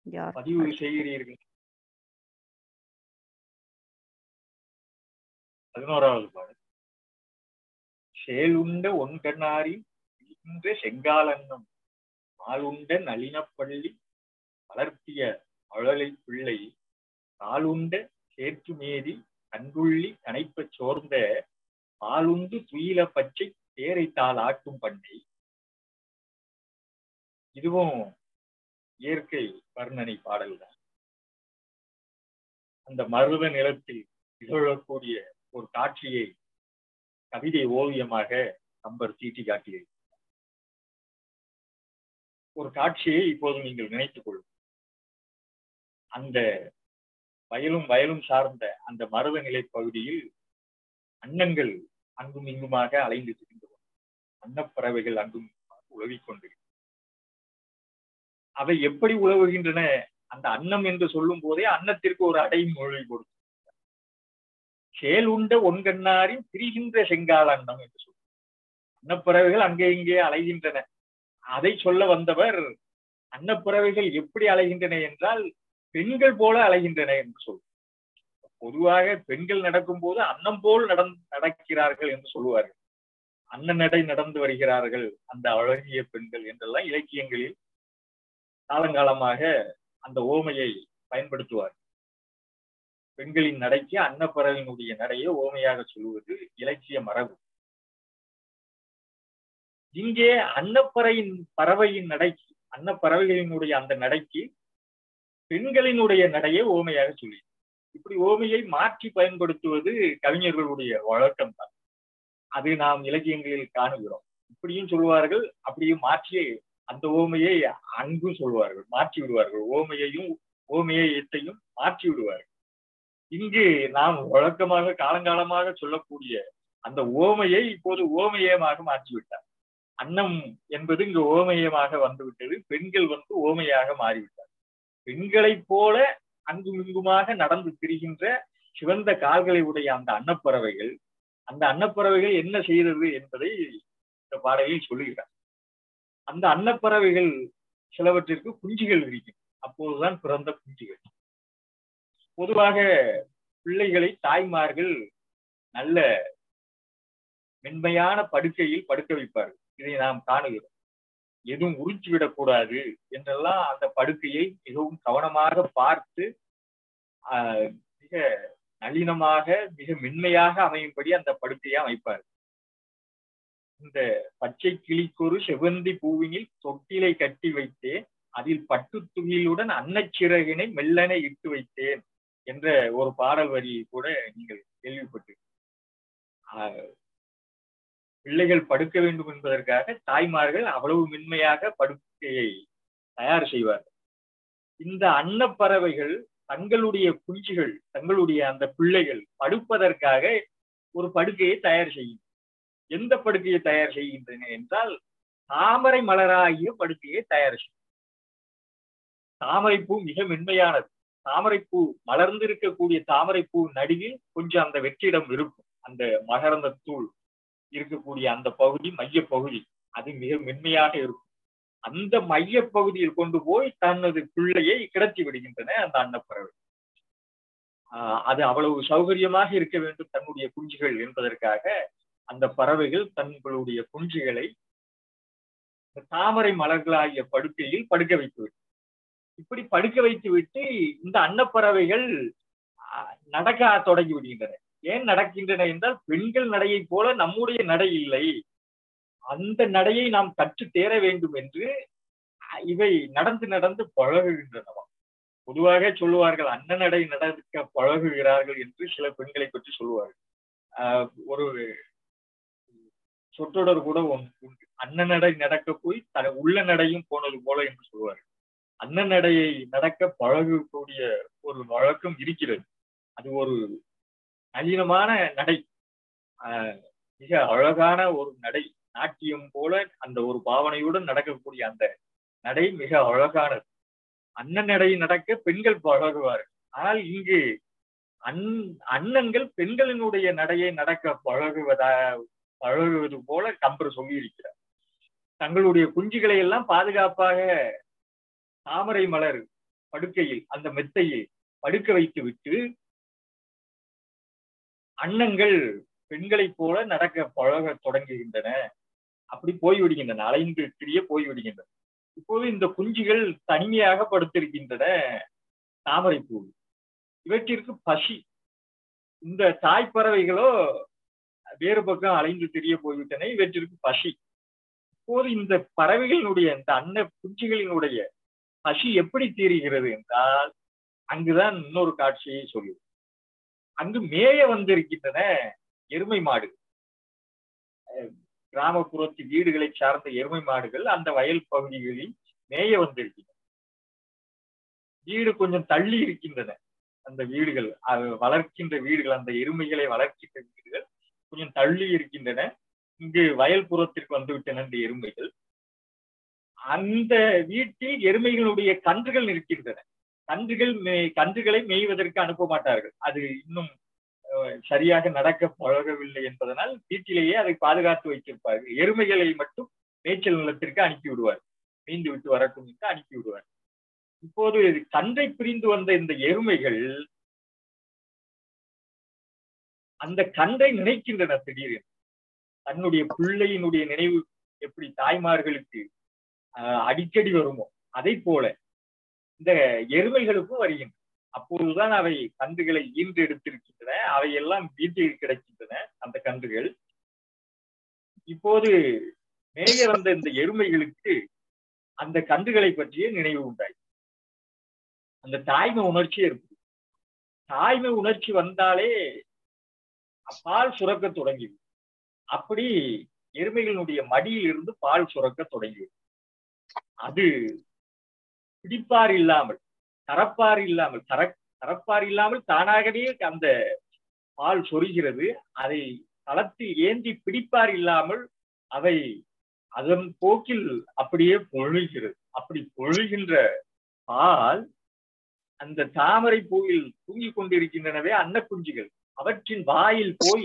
யார் பதிவு செய்கிறீர்கள் பதினோராவது பாடல் சேலுண்ட ஒன்கண்ணாரி இன்ற செங்காலன்னம் ஆளுண்ட நளினப்பள்ளி வளர்த்திய அழலை பிள்ளை காலுண்ட சேற்றுமேதி கண்டுள்ளி கனைப்பச் சோர்ந்த பாலுண்டு துயில பச்சை தேரைத்தால் ஆட்டும் பண்ணை இதுவும் இயற்கை வர்ணனை பாடல் தான் அந்த மருத நிலத்தில் நிகழக்கூடிய ஒரு காட்சியை கவிதை ஓவியமாக கம்பர் தீட்டி காட்டியது ஒரு காட்சியை இப்போது நீங்கள் நினைத்துக் கொள்ளும் அந்த வயலும் வயலும் சார்ந்த அந்த மருத நிலை பகுதியில் அன்னங்கள் அங்கும் இங்குமாக அலைந்து திரிந்து அன்னப்பறவைகள் அங்கும் இங்குமாக உழவிக் கொண்டிருக்கின்றன அவை எப்படி உழவுகின்றன அந்த அன்னம் என்று சொல்லும் போதே அன்னத்திற்கு ஒரு அடைமொழி கொடுத்து சேல் உண்ட ஒன்கண்ணாரின் திரிகின்ற செங்கால அன்னம் என்று சொல்லும் அன்னப்பறவைகள் அங்கே இங்கே அலைகின்றன அதை சொல்ல வந்தவர் அன்னப்பறவைகள் எப்படி அலைகின்றன என்றால் பெண்கள் போல அலைகின்றன என்று சொல்லும் பொதுவாக பெண்கள் நடக்கும் போது அன்னம் போல் நடந் நடக்கிறார்கள் என்று சொல்லுவார்கள் அன்ன நடை நடந்து வருகிறார்கள் அந்த அழகிய பெண்கள் என்றெல்லாம் இலக்கியங்களில் காலங்காலமாக அந்த ஓமையை பயன்படுத்துவார் பெண்களின் நடைக்கு அன்னப்பறவையினுடைய நடையை ஓமையாக சொல்லுவது இலக்கிய மரபு இங்கே அன்னப்பறையின் பறவையின் நடைக்கு அன்னப்பறவைகளினுடைய அந்த நடைக்கு பெண்களினுடைய நடையை ஓமையாக சொல்லி இப்படி ஓமையை மாற்றி பயன்படுத்துவது கவிஞர்களுடைய வழக்கம் தான் அது நாம் இலக்கியங்களில் காணுகிறோம் இப்படியும் சொல்லுவார்கள் அப்படியும் மாற்றி அந்த ஓமையை அங்கும் சொல்வார்கள் மாற்றி விடுவார்கள் ஓமையையும் ஓமையத்தையும் மாற்றி விடுவார்கள் இங்கு நாம் வழக்கமாக காலங்காலமாக சொல்லக்கூடிய அந்த ஓமையை இப்போது ஓமையமாக மாற்றிவிட்டார் அன்னம் என்பது இங்கு ஓமையமாக வந்துவிட்டது பெண்கள் வந்து ஓமையாக மாறிவிட்டார் பெண்களைப் போல அங்கும் இங்குமாக நடந்து திரிகின்ற சிவந்த கால்களை உடைய அந்த அன்னப்பறவைகள் அந்த அன்னப்பறவைகள் என்ன செய்தது என்பதை இந்த பாடலில் சொல்லுகிறார் அந்த அன்னப்பறவைகள் சிலவற்றிற்கு குஞ்சுகள் இருக்கும் அப்போதுதான் பிறந்த குஞ்சுகள் பொதுவாக பிள்ளைகளை தாய்மார்கள் நல்ல மென்மையான படுக்கையில் படுக்க வைப்பார்கள் இதை நாம் காணுகிறோம் எதுவும் உறிச்சு விடக்கூடாது என்றெல்லாம் அந்த படுக்கையை மிகவும் கவனமாக பார்த்து மிக நளினமாக மிக மென்மையாக அமையும்படி அந்த படுக்கையை அமைப்பார் இந்த பச்சை கிளிக்கொரு செவந்தி பூவினில் தொட்டிலை கட்டி வைத்தேன் அதில் பட்டு துகிலுடன் அன்னச்சிறகினை மெல்லனை இட்டு வைத்தேன் என்ற ஒரு பாடல் வரியை கூட நீங்கள் கேள்விப்பட்டு பிள்ளைகள் படுக்க வேண்டும் என்பதற்காக தாய்மார்கள் அவ்வளவு மென்மையாக படுக்கையை தயார் செய்வார்கள் இந்த அன்னப்பறவைகள் தங்களுடைய குஞ்சுகள் தங்களுடைய அந்த பிள்ளைகள் படுப்பதற்காக ஒரு படுக்கையை தயார் செய்யும் எந்த படுக்கையை தயார் செய்கின்றன என்றால் தாமரை மலராகிய படுக்கையை தயார் செய்யும் தாமரைப்பூ மிக மென்மையானது தாமரைப்பூ மலர்ந்திருக்கக்கூடிய தாமரைப்பூ நடுவில் கொஞ்சம் அந்த வெற்றிடம் இருக்கும் அந்த மகரந்த தூள் இருக்கக்கூடிய அந்த பகுதி மைய பகுதி அது மிக மென்மையாக இருக்கும் அந்த மைய பகுதியில் கொண்டு போய் தனது பிள்ளையை கிடத்தி விடுகின்றன அந்த அன்னப்பறவை அது அவ்வளவு சௌகரியமாக இருக்க வேண்டும் தன்னுடைய குஞ்சுகள் என்பதற்காக அந்த பறவைகள் தங்களுடைய குஞ்சுகளை தாமரை மலர்களாகிய படுக்கையில் படுக்க வைத்து விட்டு இப்படி படுக்க வைத்து விட்டு இந்த அன்னப்பறவைகள் நடக்க தொடங்கி விடுகின்றன ஏன் நடக்கின்றன என்றால் பெண்கள் நடையை போல நம்முடைய நடை இல்லை அந்த நடையை நாம் கற்று தேர வேண்டும் என்று இவை நடந்து நடந்து பழகுகின்றனவா பொதுவாக சொல்லுவார்கள் அன்ன நடை நடக்க பழகுகிறார்கள் என்று சில பெண்களை பற்றி சொல்லுவார்கள் ஒரு சொற்றொடர் கூட உண்டு அன்ன நடை நடக்க போய் த உள்ள நடையும் போனது போல என்று சொல்லுவார்கள் அன்ன நடையை நடக்க பழகக்கூடிய ஒரு வழக்கம் இருக்கிறது அது ஒரு நளினமான நடை மிக அழகான ஒரு நடை நாட்டியம் போல அந்த ஒரு பாவனையுடன் நடக்கக்கூடிய அந்த நடை மிக அழகானது அன்ன நடை நடக்க பெண்கள் பழகுவார்கள் ஆனால் இங்கு அன் அண்ணன்கள் பெண்களினுடைய நடையை நடக்க பழகுவதா பழகுவது போல கம்பர் சொல்லியிருக்கிறார் தங்களுடைய குஞ்சுகளை எல்லாம் பாதுகாப்பாக தாமரை மலர் படுக்கையில் அந்த மெத்தையில் படுக்க வைத்து விட்டு அன்னங்கள் பெண்களைப் போல நடக்க பழக தொடங்குகின்றன அப்படி போய்விடுகின்றன அலைந்து திரிய போய்விடுகின்றன இப்போது இந்த குஞ்சுகள் தனிமையாக படுத்திருக்கின்றன தாமரைப்பூ இவற்றிற்கு பசி இந்த தாய்ப்பறவைகளோ வேறு பக்கம் அலைந்து திரிய போய்விட்டன இவற்றிற்கு பசி இப்போது இந்த பறவைகளினுடைய இந்த அன்ன குஞ்சுகளினுடைய பசி எப்படி தீருகிறது என்றால் அங்குதான் இன்னொரு காட்சியை சொல்லுது அங்கு மேய வந்திருக்கின்றன எருமை மாடு கிராமப்புறத்து வீடுகளை சார்ந்த எருமை மாடுகள் அந்த வயல் பகுதிகளில் மேய வந்திருக்கின்றன வீடு கொஞ்சம் தள்ளி இருக்கின்றன அந்த வீடுகள் அது வளர்க்கின்ற வீடுகள் அந்த எருமைகளை வளர்க்கின்ற வீடுகள் கொஞ்சம் தள்ளி இருக்கின்றன இங்கு வயல் புறத்திற்கு வந்துவிட்டன இந்த எருமைகள் அந்த வீட்டில் எருமைகளுடைய கன்றுகள் இருக்கின்றன கன்றுகள் கன்றுகளை மேய்வதற்கு அனுப்ப மாட்டார்கள் அது இன்னும் சரியாக நடக்க பழகவில்லை என்பதனால் வீட்டிலேயே அதை பாதுகாத்து வைத்திருப்பார்கள் எருமைகளை மட்டும் மேய்ச்சல் நிலத்திற்கு அனுப்பி விடுவார் மீண்டு விட்டு வரட்டும் என்று அனுப்பி விடுவார் இப்போது கன்றை பிரிந்து வந்த இந்த எருமைகள் அந்த கன்றை நினைக்கின்றன திடீரென தன்னுடைய பிள்ளையினுடைய நினைவு எப்படி தாய்மார்களுக்கு அடிக்கடி வருமோ அதை போல இந்த எருமைகளுக்கும் வருகின்றன அப்போதுதான் அவை கன்றுகளை ஈன்று எடுத்திருக்கின்றன அவை எல்லாம் வீட்டில் கிடைக்கின்றன அந்த கன்றுகள் இப்போது மேய வந்த இந்த எருமைகளுக்கு அந்த கன்றுகளை பற்றிய நினைவு உண்டாய் அந்த தாய்மை உணர்ச்சி இருக்கு தாய்மை உணர்ச்சி வந்தாலே பால் சுரக்க தொடங்கியது அப்படி எருமைகளுடைய மடியில் இருந்து பால் சுரக்க தொடங்கியது அது பிடிப்பார் இல்லாமல் கரப்பார் இல்லாமல் கர கரப்பார் இல்லாமல் தானாகவே அந்த பால் சொருகிறது அதை களத்தில் ஏந்தி பிடிப்பார் இல்லாமல் அவை அதன் போக்கில் அப்படியே பொழுகிறது அப்படி பொழுகின்ற பால் அந்த தாமரை பூவில் தூங்கிக் கொண்டிருக்கின்றனவே அன்னக்குஞ்சுகள் அவற்றின் வாயில் போய்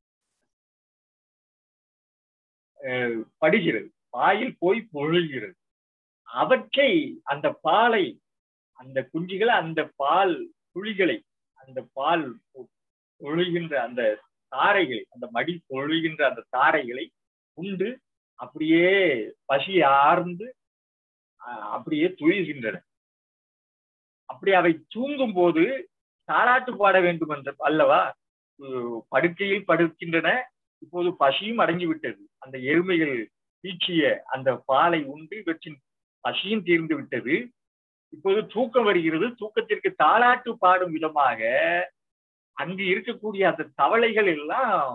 படுகிறது வாயில் போய் பொழுகிறது அவற்றை அந்த பாலை அந்த குஞ்சுகள் அந்த பால் துளிகளை அந்த பால் பொழுகின்ற அந்த தாரைகளை அந்த மடி பொழுகின்ற அந்த தாரைகளை உண்டு அப்படியே பசி ஆர்ந்து அப்படியே துயில்கின்றன அப்படி அவை தூங்கும் போது தாராட்டு பாட வேண்டும் என்ற அல்லவா படுக்கையில் படுக்கின்றன இப்போது பசியும் அடங்கி விட்டது அந்த எருமைகள் பீச்சிய அந்த பாலை உண்டு இவற்றின் பசியும் தீர்ந்து விட்டது இப்போது தூக்கம் வருகிறது தூக்கத்திற்கு தாளாட்டு பாடும் விதமாக அங்கு இருக்கக்கூடிய அந்த தவளைகள் எல்லாம்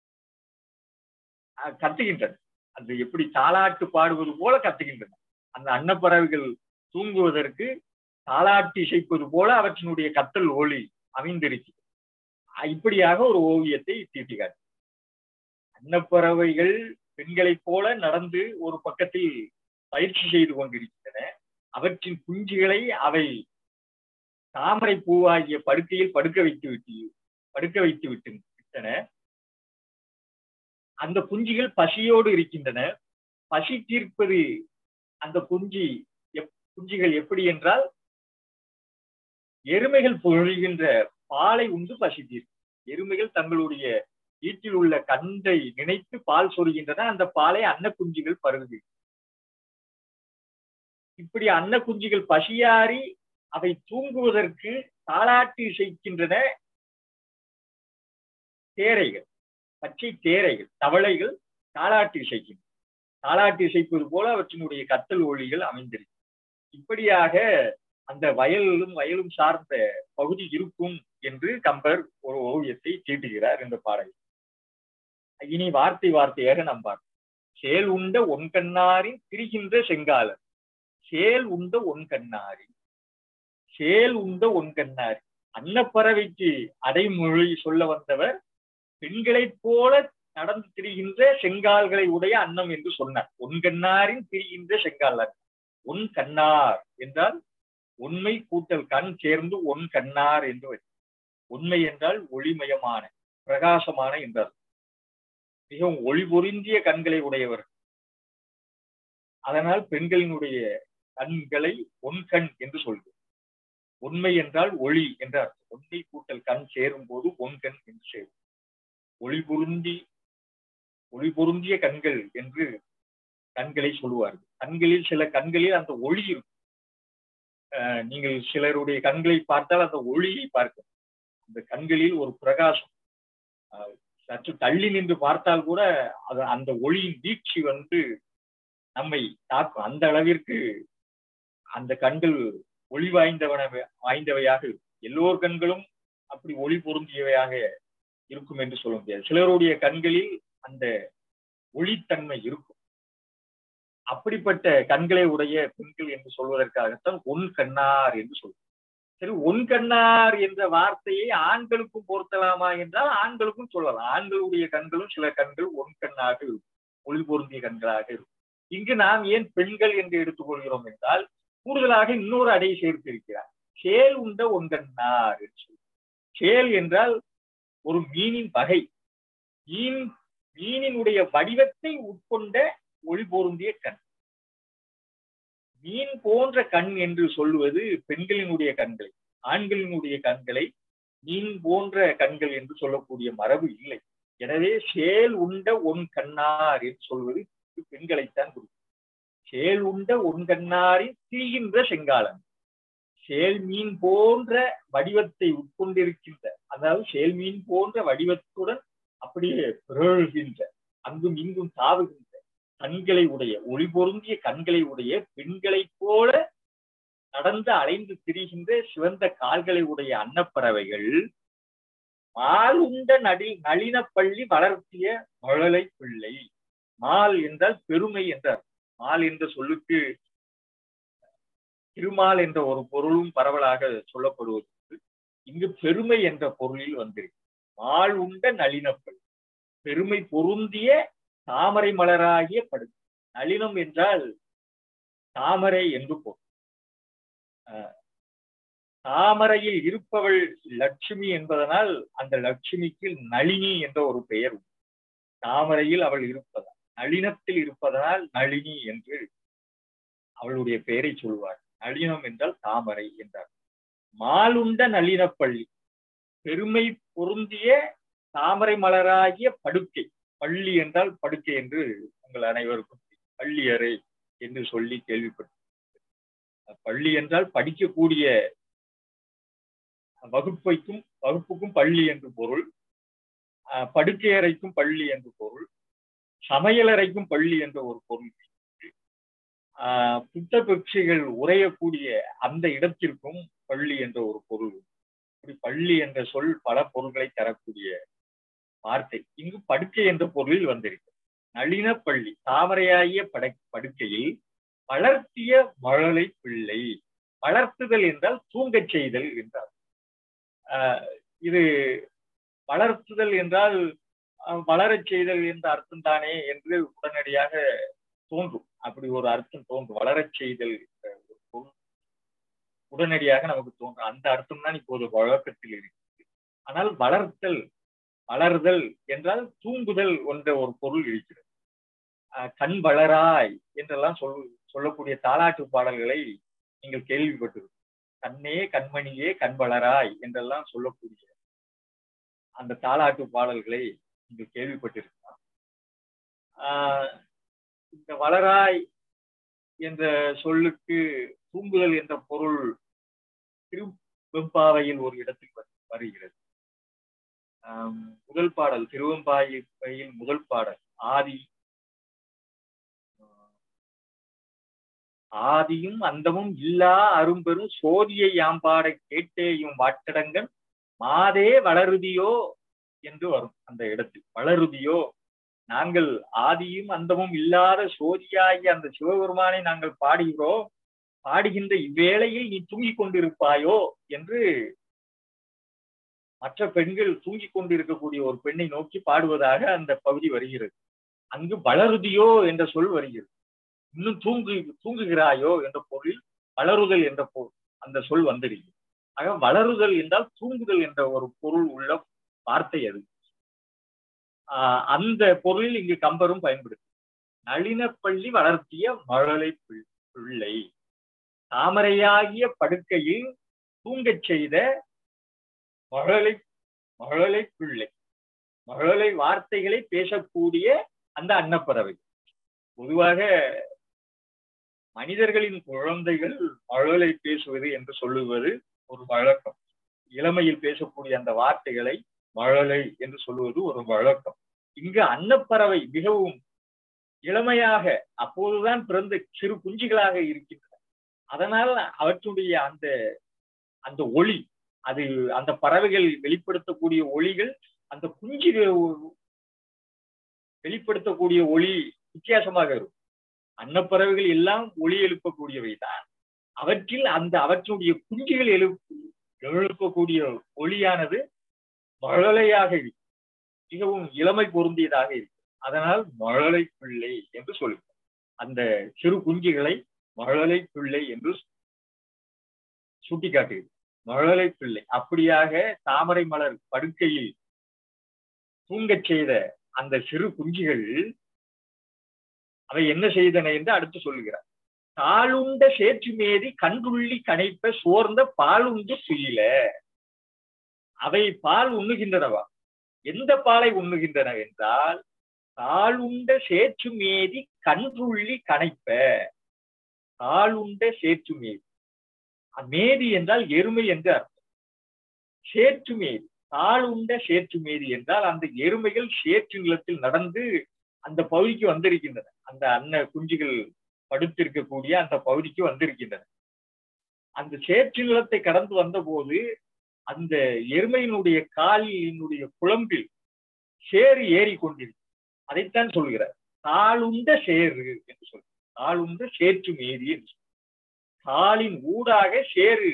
கத்துகின்றன அது எப்படி தாளாட்டு பாடுவது போல கத்துகின்றன அந்த அன்னப்பறவைகள் தூங்குவதற்கு தாளாட்டு இசைப்பது போல அவற்றினுடைய கத்தல் ஒளி அமைந்திருக்கு இப்படியாக ஒரு ஓவியத்தை தீட்டுகிறார் அன்னப்பறவைகள் பெண்களைப் போல நடந்து ஒரு பக்கத்தில் பயிற்சி செய்து கொண்டிருக்கின்றன அவற்றின் குஞ்சுகளை அவை தாமரை பூவாகிய படுக்கையில் படுக்க வைத்து விட்டு படுக்க வைத்து விட்டு விட்டன அந்த குஞ்சுகள் பசியோடு இருக்கின்றன பசி தீர்ப்பது அந்த குஞ்சு குஞ்சுகள் எப்படி என்றால் எருமைகள் பொழிகின்ற பாலை உண்டு பசி தீர்க்கும் எருமைகள் தங்களுடைய வீட்டில் உள்ள கன்றை நினைத்து பால் சொருகின்றன அந்த பாலை அன்ன குஞ்சுகள் பருகுது இப்படி அன்ன குஞ்சுகள் பசியாறி அவை தூங்குவதற்கு தாளாட்டு இசைக்கின்றன தேரைகள் பச்சை தேரைகள் தவளைகள் தாளாட்டு இசைக்கின்றன தாளாட்டு இசைப்பது போல அவற்றினுடைய கத்தல் ஒளிகள் அமைந்திருக்கு இப்படியாக அந்த வயலும் வயலும் சார்ந்த பகுதி இருக்கும் என்று கம்பர் ஒரு ஓவியத்தை தீட்டுகிறார் இந்த பாடல் இனி வார்த்தை வார்த்தையாக நாம் பார்ப்போம் சேல் உண்ட ஒன்கண்ணாரின் திரிகின்ற செங்காலர் சேல் உண்ட ஒன்கண்ணாரி சேல் உண்ட ஒன்கண்ணாரி அன்னப்பறவைக்கு அடைமொழி சொல்ல வந்தவர் பெண்களைப் போல நடந்து திரிகின்ற செங்கால்களை உடைய அன்னம் என்று சொன்னார் ஒன்கண்ணாரின் திரிகின்ற செங்காலர் ஒன் கண்ணார் என்றால் உண்மை கூட்டல் கண் சேர்ந்து ஒன் கண்ணார் என்று உண்மை என்றால் ஒளிமயமான பிரகாசமான என்றார் மிகவும் ஒளி பொருந்திய கண்களை உடையவர் அதனால் பெண்களினுடைய கண்களை ஒன் கண் என்று சொல்கிறோம் உண்மை என்றால் ஒளி என்ற அர்த்தம் ஒன்றை கூட்டல் கண் சேரும் போது ஒன் கண் என்று சேரும் ஒளி பொருந்தி ஒளி பொருந்திய கண்கள் என்று கண்களை சொல்லுவார்கள் கண்களில் சில கண்களில் அந்த ஒளி இருக்கும் அஹ் நீங்கள் சிலருடைய கண்களை பார்த்தால் அந்த ஒளியை பார்க்கும் அந்த கண்களில் ஒரு பிரகாசம் அஹ் சற்று தள்ளி நின்று பார்த்தால் கூட அது அந்த ஒளியின் வீழ்ச்சி வந்து நம்மை தாக்கும் அந்த அளவிற்கு அந்த கண்கள் ஒளி வாய்ந்தவன வாய்ந்தவையாக இருக்கும் எல்லோர் கண்களும் அப்படி ஒளி பொருந்தியவையாக இருக்கும் என்று சொல்ல முடியாது சிலருடைய கண்களில் அந்த ஒளித்தன்மை இருக்கும் அப்படிப்பட்ட கண்களை உடைய பெண்கள் என்று சொல்வதற்காகத்தான் ஒன் கண்ணார் என்று சொல்லுவோம் சரி ஒன் கண்ணார் என்ற வார்த்தையை ஆண்களுக்கும் பொருத்தலாமா என்றால் ஆண்களுக்கும் சொல்லலாம் ஆண்களுடைய கண்களும் சில கண்கள் ஒன் கண்ணாக இருக்கும் ஒளி பொருந்திய கண்களாக இருக்கும் இங்கு நாம் ஏன் பெண்கள் என்று எடுத்துக்கொள்கிறோம் என்றால் கூடுதலாக இன்னொரு அடையை சேர்த்திருக்கிறார் சேல் உண்ட ஒன்கண்ணார் என்று சொல்லி சேல் என்றால் ஒரு மீனின் வகை மீன் மீனினுடைய வடிவத்தை உட்கொண்ட ஒளி பொருந்திய கண் மீன் போன்ற கண் என்று சொல்லுவது பெண்களினுடைய கண்களை ஆண்களினுடைய கண்களை மீன் போன்ற கண்கள் என்று சொல்லக்கூடிய மரபு இல்லை எனவே சேல் உண்ட ஒன் கண்ணார் என்று சொல்வது பெண்களைத்தான் குறிக்கும் சேல் உண்ட ஒன் கண்ணாரின் தீகின்ற செங்காலன் சேல் மீன் போன்ற வடிவத்தை உட்கொண்டிருக்கின்ற அதாவது சேல் மீன் போன்ற வடிவத்துடன் அப்படியே பிறழ்கின்ற அங்கும் இங்கும் தாவுகின்ற கண்களை உடைய ஒளி பொருந்திய கண்களை உடைய பெண்களைப் போல நடந்து அலைந்து திரிகின்ற சிவந்த கால்களை உடைய அன்னப்பறவைகள் மால் உண்ட நடி நளினப்பள்ளி வளர்த்திய மழலை பிள்ளை மால் என்றால் பெருமை என்றார் மால் என்ற சொல்லுக்கு திருமால் என்ற ஒரு பொருளும் பரவலாக சொல்லப்படுவது இங்கு பெருமை என்ற பொருளில் வந்திருக்கு மால் உண்ட நளினப்பள்ளி பெருமை பொருந்திய தாமரை மலராகிய படு நளினம் என்றால் தாமரை என்று பொருள் தாமரையில் இருப்பவள் லட்சுமி என்பதனால் அந்த லட்சுமிக்கு நளினி என்ற ஒரு பெயர் உண்டு தாமரையில் அவள் இருப்பதால் நளினத்தில் இருப்பதனால் நளினி என்று அவளுடைய பெயரை சொல்வார் நளினம் என்றால் தாமரை என்றார் மாலுண்ட நளினப்பள்ளி பெருமை பொருந்திய தாமரை மலராகிய படுக்கை பள்ளி என்றால் படுக்கை என்று உங்கள் அனைவருக்கும் பள்ளி அறை என்று சொல்லி கேள்விப்பட்டு பள்ளி என்றால் படிக்கக்கூடிய வகுப்பைக்கும் வகுப்புக்கும் பள்ளி என்று பொருள் படுக்கை அறைக்கும் பள்ளி என்று பொருள் சமையலறைக்கும் பள்ளி என்ற ஒரு பொருள் புத்த பட்சிகள் உரையக்கூடிய அந்த இடத்திற்கும் பள்ளி என்ற ஒரு பொருள் இப்படி பள்ளி என்ற சொல் பல பொருள்களை தரக்கூடிய வார்த்தை இங்கு படுக்கை என்ற பொருளில் வந்திருக்கு நளின பள்ளி தாமரையாகிய பட படுக்கையில் வளர்த்திய மழலை பிள்ளை வளர்த்துதல் என்றால் தூங்கச் செய்தல் என்றால் இது வளர்த்துதல் என்றால் வளரச் செய்தல் என்ற அர்த்தம் தானே என்று உடனடியாக தோன்றும் அப்படி ஒரு அர்த்தம் தோன்றும் வளரச் செய்தல் உடனடியாக நமக்கு தோன்றும் அந்த அர்த்தம் தான் இப்போது வழக்கத்தில் இருக்கிறது ஆனால் வளர்த்தல் வளர்தல் என்றால் தூங்குதல் என்ற ஒரு பொருள் இருக்கிறது கண் வளராய் என்றெல்லாம் சொல் சொல்லக்கூடிய தாலாட்டு பாடல்களை நீங்கள் கேள்விப்பட்டிருக்கும் கண்ணே கண்மணியே கண் வளராய் என்றெல்லாம் சொல்லக்கூடிய அந்த தாலாட்டு பாடல்களை நீங்கள் கேள்விப்பட்டிருக்கலாம் இந்த வளராய் என்ற சொல்லுக்கு தூங்குதல் என்ற பொருள் திருவெம்பாவையில் ஒரு இடத்தில் வருகிறது முதல் பாடல் திருவெம்பாயில் முதல் பாடல் ஆதி ஆதியும் அந்தமும் இல்லா அரும்பெரும் சோதியை யாம்பாட கேட்டேயும் வாட்டடங்கன் மாதே வளருதியோ என்று வரும் அந்த இடத்தில் வளருதியோ நாங்கள் ஆதியும் அந்தமும் இல்லாத சோதியாகி அந்த சிவபெருமானை நாங்கள் பாடுகிறோம் பாடுகின்ற இவ்வேளையில் நீ தூங்கிக் கொண்டிருப்பாயோ என்று மற்ற பெண்கள் தூங்கிக் கொண்டிருக்கக்கூடிய ஒரு பெண்ணை நோக்கி பாடுவதாக அந்த பகுதி வருகிறது அங்கு வளருதியோ என்ற சொல் வருகிறது இன்னும் தூங்கு தூங்குகிறாயோ என்ற பொருளில் வளருதல் என்ற பொருள் அந்த சொல் வந்திருக்கு ஆக வளருதல் என்றால் தூங்குதல் என்ற ஒரு பொருள் உள்ள வார்த்தை அது ஆஹ் அந்த பொருளில் இங்கு கம்பரும் பயன்படுத்து நளினப்பள்ளி வளர்த்திய மழலை பிள்ளை தாமரையாகிய படுக்கையில் தூங்கச் செய்த மழலை மழலை பிள்ளை மழலை வார்த்தைகளை பேசக்கூடிய அந்த அன்னப்பறவை பொதுவாக மனிதர்களின் குழந்தைகள் மழலை பேசுவது என்று சொல்லுவது ஒரு வழக்கம் இளமையில் பேசக்கூடிய அந்த வார்த்தைகளை மழலை என்று சொல்லுவது ஒரு வழக்கம் இங்கு அன்னப்பறவை மிகவும் இளமையாக அப்போதுதான் பிறந்த சிறு குஞ்சுகளாக இருக்கின்றன அதனால் அவற்றுடைய அந்த அந்த ஒளி அது அந்த பறவைகள் வெளிப்படுத்தக்கூடிய ஒளிகள் அந்த குஞ்சுகள் வெளிப்படுத்தக்கூடிய ஒளி வித்தியாசமாக இருக்கும் அன்னப்பறவைகள் எல்லாம் ஒளி எழுப்பக்கூடியவை தான் அவற்றில் அந்த அவற்றுடைய குஞ்சுகள் எழுப்பு எழுப்பக்கூடிய ஒளியானது மழலையாக இருக்கும் மிகவும் இளமை பொருந்தியதாக இருக்கும் அதனால் மழலை பிள்ளை என்று சொல்லுவோம் அந்த சிறு குஞ்சுகளை மழலை பிள்ளை என்று சுட்டிக்காட்டுகிறது மழலை பிள்ளை அப்படியாக தாமரை மலர் படுக்கையில் தூங்கச் செய்த அந்த சிறு குஞ்சுகள் அவை என்ன செய்தன என்று அடுத்து சொல்லுகிறார் காலுண்ட சேற்று மேதி கன்றுள்ளி கனைப்ப சோர்ந்த பாலுண்டு துயில அவை பால் உண்ணுகின்றனவா எந்த பாலை உண்ணுகின்றன என்றால் காலுண்ட சேற்று மேதி கன்றுள்ளி கனைப்ப காலுண்ட சேற்று மேதி மேதி என்றால் எருமை என்று அர்த்தம் சேற்று மேதி காலுண்ட சேற்று மேதி என்றால் அந்த எருமைகள் சேற்று நிலத்தில் நடந்து அந்த பகுதிக்கு வந்திருக்கின்றன அந்த அன்ன குஞ்சுகள் படுத்திருக்கக்கூடிய அந்த பகுதிக்கு வந்திருக்கின்றன அந்த சேற்று நிலத்தை கடந்து வந்த போது அந்த எருமையினுடைய காலினுடைய குழம்பில் சேறு ஏறி கொண்டிருக்கு அதைத்தான் சொல்கிறார் காலுண்ட சேறு என்று சொல்ற காலுண்ட சேற்று மேதி என்று காலின் ஊடாக சேறு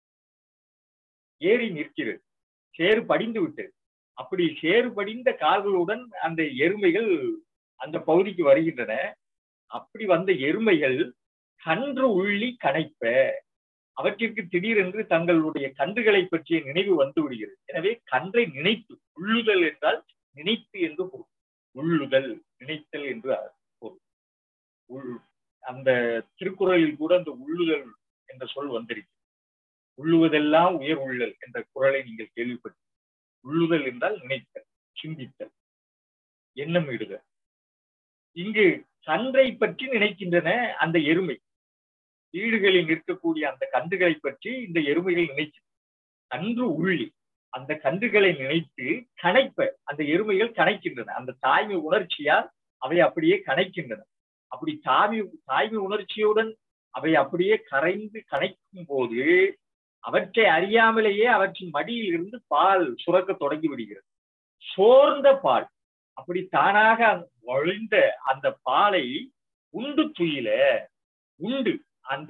ஏறி நிற்கிறது சேறு படிந்து விட்டது அப்படி சேறு படிந்த கால்களுடன் அந்த எருமைகள் அந்த பகுதிக்கு வருகின்றன அப்படி வந்த எருமைகள் கன்று உள்ளி கனைப்ப அவற்றிற்கு திடீரென்று தங்களுடைய கன்றுகளை பற்றிய நினைவு வந்து விடுகிறது எனவே கன்றை நினைத்து உள்ளுதல் என்றால் நினைத்து என்று பொருள் உள்ளுதல் நினைத்தல் என்று பொருள் அந்த திருக்குறளில் கூட அந்த உள்ளுதல் என்ற சொல் வந்திருக்கு உள்ளுவதெல்லாம் உயர் உள்ளல் என்ற குரலை நீங்கள் கேள்விப்பட்டு உள்ளுதல் என்றால் நினைத்தல் சிந்தித்தல் எண்ணம் இடுதல் இங்கு கன்றை பற்றி நினைக்கின்றன அந்த எருமை வீடுகளில் நிற்கக்கூடிய அந்த கன்றுகளை பற்றி இந்த எருமைகள் நினைக்கின்றன கன்று உள்ளி அந்த கன்றுகளை நினைத்து கனைப்ப அந்த எருமைகள் கனைக்கின்றன அந்த தாய்மை உணர்ச்சியால் அவை அப்படியே கனைக்கின்றன அப்படி தாய்மை தாய்மை உணர்ச்சியுடன் அவை அப்படியே கரைந்து கனைக்கும் போது அவற்றை அறியாமலேயே அவற்றின் மடியில் இருந்து பால் சுரக்க தொடங்கி விடுகிறது சோர்ந்த பால் அப்படி தானாக வழிந்த அந்த பாலை உண்டு துயில உண்டு அந்த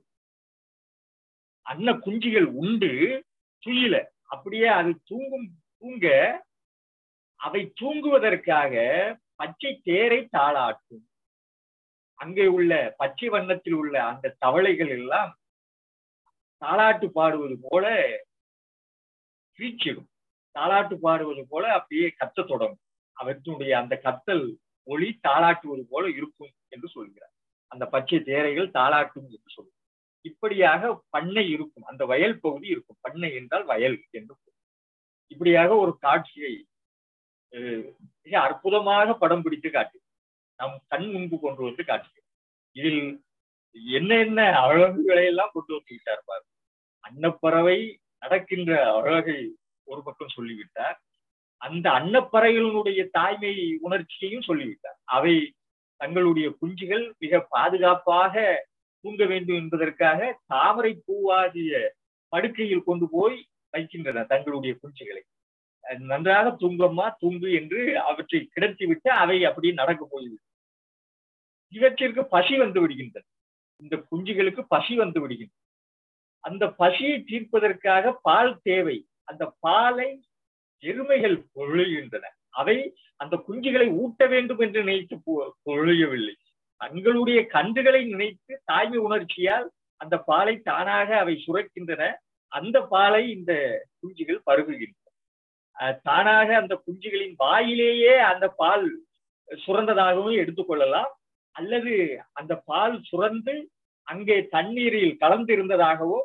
அன்ன குஞ்சுகள் உண்டு துயில அப்படியே அது தூங்கும் தூங்க அவை தூங்குவதற்காக பச்சை தேரை தாளாட்டும் அங்கே உள்ள பச்சை வண்ணத்தில் உள்ள அந்த தவளைகள் எல்லாம் தாளாட்டு பாடுவது போல கிரீச்சிடும் தாளாட்டு பாடுவது போல அப்படியே கத்த தொடங்கும் அவற்றினுடைய அந்த கத்தல் ஒளி தாளாட்டுவது போல இருக்கும் என்று சொல்கிறார் அந்த பச்சை தேரைகள் தாளாட்டும் என்று சொல்லும் இப்படியாக பண்ணை இருக்கும் அந்த வயல் பகுதி இருக்கும் பண்ணை என்றால் வயல் என்று இப்படியாக ஒரு காட்சியை மிக அற்புதமாக படம் பிடித்து காட்டு நம் கண் முன்பு கொண்டு வந்து காட்டுகிறோம் இதில் என்ன என்ன அழகுகளை எல்லாம் கொண்டு வந்து விட்டார் பாரு அன்னப்பறவை நடக்கின்ற அழகை ஒரு பக்கம் சொல்லிவிட்டார் அந்த அன்னப்பறவைகளுடைய தாய்மை உணர்ச்சியையும் சொல்லிவிட்டார் அவை தங்களுடைய குஞ்சுகள் மிக பாதுகாப்பாக தூங்க வேண்டும் என்பதற்காக தாமரை பூவாகிய படுக்கையில் கொண்டு போய் வைக்கின்றன தங்களுடைய குஞ்சுகளை நன்றாக தூங்கம்மா தூங்கு என்று அவற்றை கிடத்திவிட்டு அவை அப்படியே நடக்க போய்விடும் இவற்றிற்கு பசி வந்து விடுகின்றன இந்த குஞ்சுகளுக்கு பசி வந்து விடுகின்றன அந்த பசியை தீர்ப்பதற்காக பால் தேவை அந்த பாலை எருமைகள் பொழிகின்றன அவை அந்த குஞ்சுகளை ஊட்ட வேண்டும் என்று நினைத்து பொழியவில்லை தங்களுடைய கன்றுகளை நினைத்து தாய்மை உணர்ச்சியால் அந்த பாலை தானாக அவை சுரக்கின்றன அந்த பாலை இந்த குஞ்சுகள் பருகுகின்றன தானாக அந்த குஞ்சுகளின் வாயிலேயே அந்த பால் சுரந்ததாகவும் எடுத்துக்கொள்ளலாம் அல்லது அந்த பால் சுரந்து அங்கே தண்ணீரில் கலந்து இருந்ததாகவோ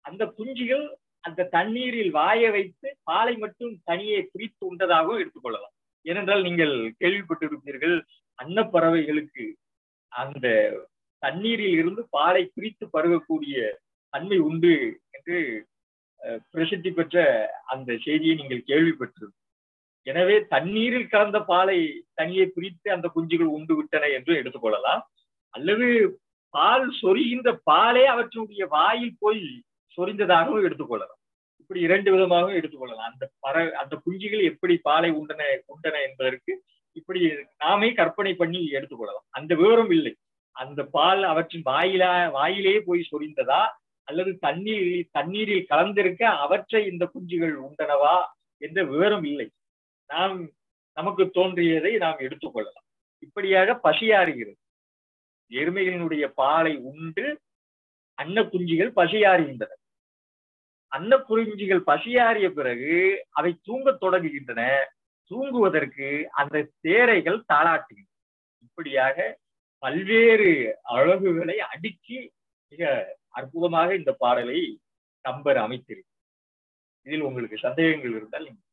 அந்த குஞ்சுகள் அந்த தண்ணீரில் வாய வைத்து பாலை மட்டும் தனியே பிரித்து உண்டதாகவும் எடுத்துக்கொள்ளலாம் ஏனென்றால் நீங்கள் கேள்விப்பட்டிருப்பீர்கள் அன்னப்பறவைகளுக்கு அந்த தண்ணீரில் இருந்து பாலை பிரித்து பருகக்கூடிய தன்மை உண்டு என்று பிரசித்தி பெற்ற அந்த செய்தியை நீங்கள் கேள்விப்பட்டிருந்தீர்கள் எனவே தண்ணீரில் கலந்த பாலை தனியே பிரித்து அந்த குஞ்சுகள் உண்டு விட்டன என்று எடுத்துக்கொள்ளலாம் அல்லது பால் சொரிகின்ற பாலே அவற்றுடைய வாயில் போய் சொரிந்ததாகவும் எடுத்துக்கொள்ளலாம் இப்படி இரண்டு விதமாகவும் எடுத்துக்கொள்ளலாம் அந்த பற அந்த குஞ்சுகள் எப்படி பாலை உண்டன உண்டன என்பதற்கு இப்படி நாமே கற்பனை பண்ணி எடுத்துக்கொள்ளலாம் அந்த விவரம் இல்லை அந்த பால் அவற்றின் வாயிலா வாயிலே போய் சொரிந்ததா அல்லது தண்ணீரில் தண்ணீரில் கலந்திருக்க அவற்றை இந்த குஞ்சுகள் உண்டனவா என்ற விவரம் இல்லை நாம் நமக்கு தோன்றியதை நாம் எடுத்துக்கொள்ளலாம் இப்படியாக பசியாறுகிறது எருமைகளினுடைய பாலை உண்டு அன்ன குஞ்சுகள் பசியாறுகின்றன அன்ன குறிஞ்சிகள் பசியாறிய பிறகு அவை தூங்கத் தொடங்குகின்றன தூங்குவதற்கு அந்த தேரைகள் தாளாட்டுகின்றன இப்படியாக பல்வேறு அழகுகளை அடுக்கி மிக அற்புதமாக இந்த பாடலை கம்பர் அமைத்திருக்கு இதில் உங்களுக்கு சந்தேகங்கள் இருந்தால் நீங்க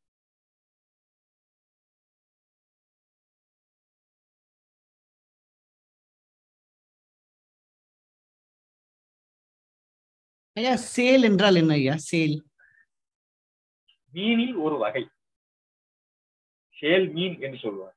ஐயா சேல் என்றால் என்ன ஐயா சேல் மீனில் ஒரு வகை சேல் மீன் என்று சொல்லுவார்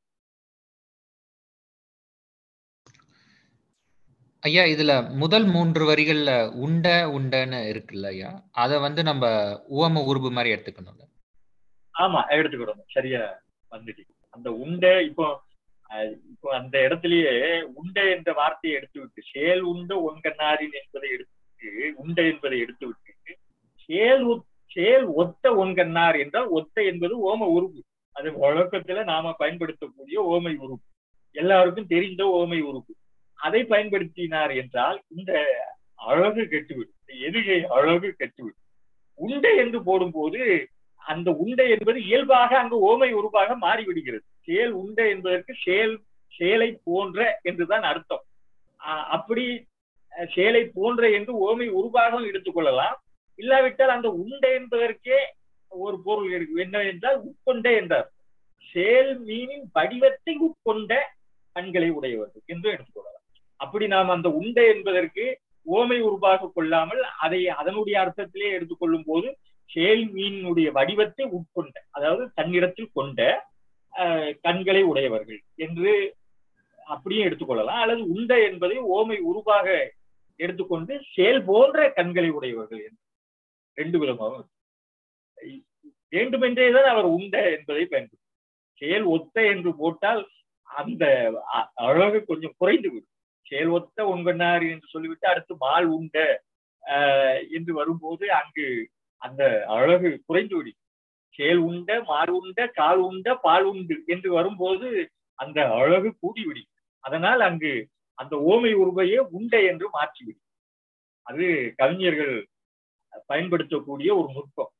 ஐயா இதுல முதல் மூன்று வரிகள்ல உண்ட உண்டன்னு இருக்குல்ல ஐயா அத வந்து நம்ம உவம உருபு மாதிரி எடுத்துக்கணும் ஆமா எடுத்துக்கிடணும் சரியா வந்துட்டு அந்த உண்டை இப்போ இப்போ அந்த இடத்திலேயே உண்டை என்ற வார்த்தையை எடுத்து விட்டு சேல் உண்ட ஒன்கண்ணாரின் என்பதை எடுத்து உண்டை என்பதை எடுத்து விட்டு சேல் சேல் ஒத்த ஒன்கண்ணார் என்றால் ஒத்த என்பது ஓம உருவு அது வழக்கத்துல நாம பயன்படுத்தக்கூடிய ஓமை உருவு எல்லாருக்கும் தெரிந்த ஓமை உருவு அதை பயன்படுத்தினார் என்றால் இந்த அழகு கெட்டுவிடும் எதுகை அழகு கெட்டுவிடும் உண்டை என்று போடும்போது அந்த உண்டை என்பது இயல்பாக அங்கு ஓமை உருவாக மாறிவிடுகிறது செயல் உண்டை என்பதற்கு செயல் செயலை போன்ற என்றுதான் அர்த்தம் அப்படி செயலை போன்ற என்று ஓமை உருவாக எடுத்துக்கொள்ளலாம் இல்லாவிட்டால் அந்த உண்டை என்பதற்கே ஒரு பொருள் இருக்கு என்ன என்றால் உட்கொண்ட என்றார் செயல் மீனின் வடிவத்தை உட்கொண்ட கண்களை உடையவர்கள் என்று எடுத்துக்கொள்ளலாம் அப்படி நாம் அந்த உண்டை என்பதற்கு ஓமை உருவாக கொள்ளாமல் அதை அதனுடைய அர்த்தத்திலே எடுத்துக்கொள்ளும் போது செயல் மீனினுடைய வடிவத்தை உட்கொண்ட அதாவது தன்னிடத்தில் கொண்ட கண்களை உடையவர்கள் என்று அப்படியும் எடுத்துக்கொள்ளலாம் அல்லது உண்ட என்பதை ஓமை உருவாக எடுத்துக்கொண்டு செயல் போன்ற கண்களை உடையவர்கள் என்று ரெண்டு விதமாகவும் வேண்டுமென்றேதான் அவர் உண்ட என்பதை பயன்படுத்தும் செயல் ஒத்த என்று போட்டால் அந்த அழகு கொஞ்சம் குறைந்து விடும் செயல் ஒத்த உண்கண்ணார் என்று சொல்லிவிட்டு அடுத்து மால் உண்ட என்று வரும்போது அங்கு அந்த அழகு குறைந்து விடும் செயல் உண்ட மாறு உண்ட கால் உண்ட பால் உண்டு என்று வரும்போது அந்த அழகு கூடிவிடும் அதனால் அங்கு அந்த ஓமை உருவையே உண்டை என்று மாற்றிவிடும் அது கவிஞர்கள் பயன்படுத்தக்கூடிய ஒரு நுட்பம்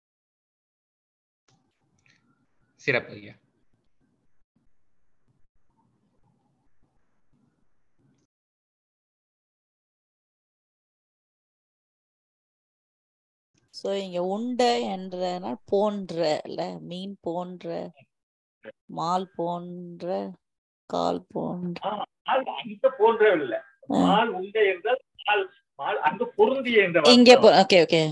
சிறப்பு ஐயா சோ இங்க உண்ட என்றனால் போன்ற இல்ல மீன் போன்ற மால் போன்ற கால் போன்ற அங்க போன்ற இல்ல மால் உண்டை என்றால் மால் மால் அங்கு பொருந்திய என்ற இங்க ஓகே ஓகே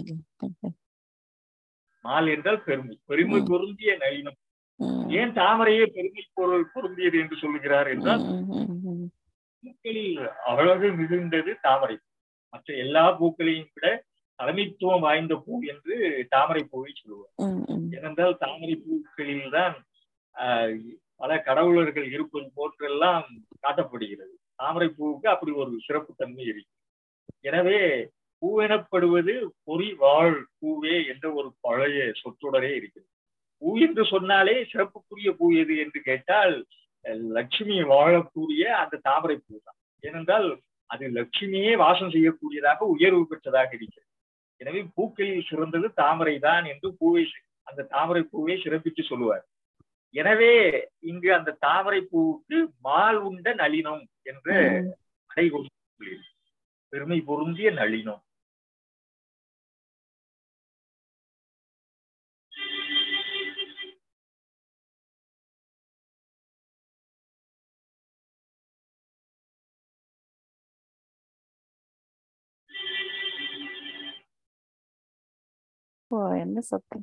மால் என்றால் பெருமை பெருமை பொருந்திய நளினம் ஏன் தாமரையே பெருமை பொருள் பொருந்தியது என்று சொல்லுகிறார் என்றால் பூக்களில் அழகு மிகுந்தது தாமரை மற்ற எல்லா பூக்களையும் விட தலைமைத்துவம் வாய்ந்த பூ என்று தாமரை பூவை சொல்லுவார் ஏனென்றால் தாமரை பூக்களில் தான் பல கடவுளர்கள் இருப்பது போன்றெல்லாம் காட்டப்படுகிறது தாமரை பூவுக்கு அப்படி ஒரு சிறப்பு தன்மை இருக்கு எனவே பூவெனப்படுவது பொறி வாழ் பூவே என்ற ஒரு பழைய சொற்றொடரே இருக்கிறது பூ என்று சொன்னாலே சிறப்புக்குரிய பூ எது என்று கேட்டால் லட்சுமி வாழக்கூடிய அந்த தாமரை பூ தான் ஏனென்றால் அது லட்சுமியே வாசம் செய்யக்கூடியதாக உயர்வு பெற்றதாக இருக்கிறது எனவே பூக்களில் சிறந்தது தாமரை தான் என்று பூவை அந்த தாமரை பூவை சிறப்பித்து சொல்லுவார் எனவே இங்கு அந்த தாமரை பூவுக்கு மால் உண்ட நளினம் என்று அடை பெருமை பொருந்திய நளினம் ஓ என்ன சத்தம்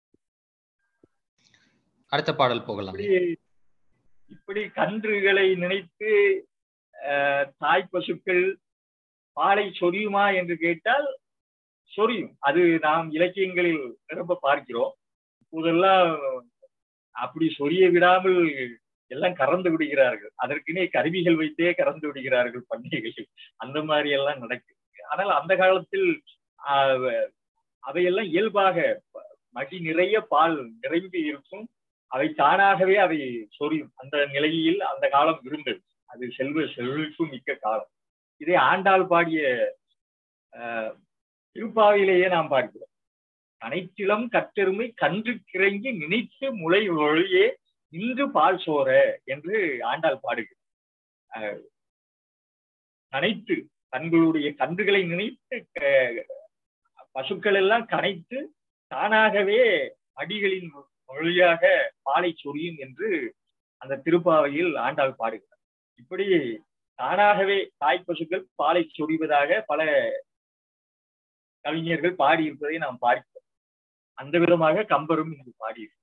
அடுத்த பாடல் போகலாம் இப்படி இப்படி கன்றுகளை நினைத்து அஹ், தாய் பசுக்கள் பாலை சொரியுமா என்று கேட்டால் சொரியும் அது நாம் இலக்கியங்களில் நிரம்ப பார்க்கிறோம் இப்போதெல்லாம் அப்படி சொரிய விடாமல் எல்லாம் கறந்து விடுகிறார்கள் அதற்குனே கருவிகள் வைத்தே கறந்து விடுகிறார்கள் பண்டிகைகள் அந்த மாதிரி எல்லாம் நடக்குது ஆனால் அந்த காலத்தில் ஆஹ், அவையெல்லாம் இயல்பாக மடி நிறைய பால் நிரம்பி இருக்கும் அவை தானாகவே அதை சொரியும் அந்த நிலையில் அந்த காலம் இருந்தது அது செல்வ செழிப்பு மிக்க காலம் இதை ஆண்டாள் பாடிய ஆஹ், திருப்பாவிலேயே நாம் பார்க்கிறோம் அனைத்திலம் கற்றெருமை கன்று கிறங்கி நினைத்து முளை ஒழியே இன்று பால் சோர என்று ஆண்டாள் பாடுகிறார் ஆஹ், கனைத்து தங்களுடைய கன்றுகளை நினைத்து க- பசுக்கள் எல்லாம் கனைத்து தானாகவே அடிகளின் வழியாக பாலை சொரியும் என்று அந்த திருப்பாவையில் ஆண்டாள் பாடுகிறார் இப்படி தானாகவே தாய் பசுக்கள் பாலை சொரிவதாக பல கவிஞர்கள் பாடியிருப்பதை நாம் பார்க்கிறோம் அந்த விதமாக கம்பரும் இங்கு பாடியிருக்கிறார்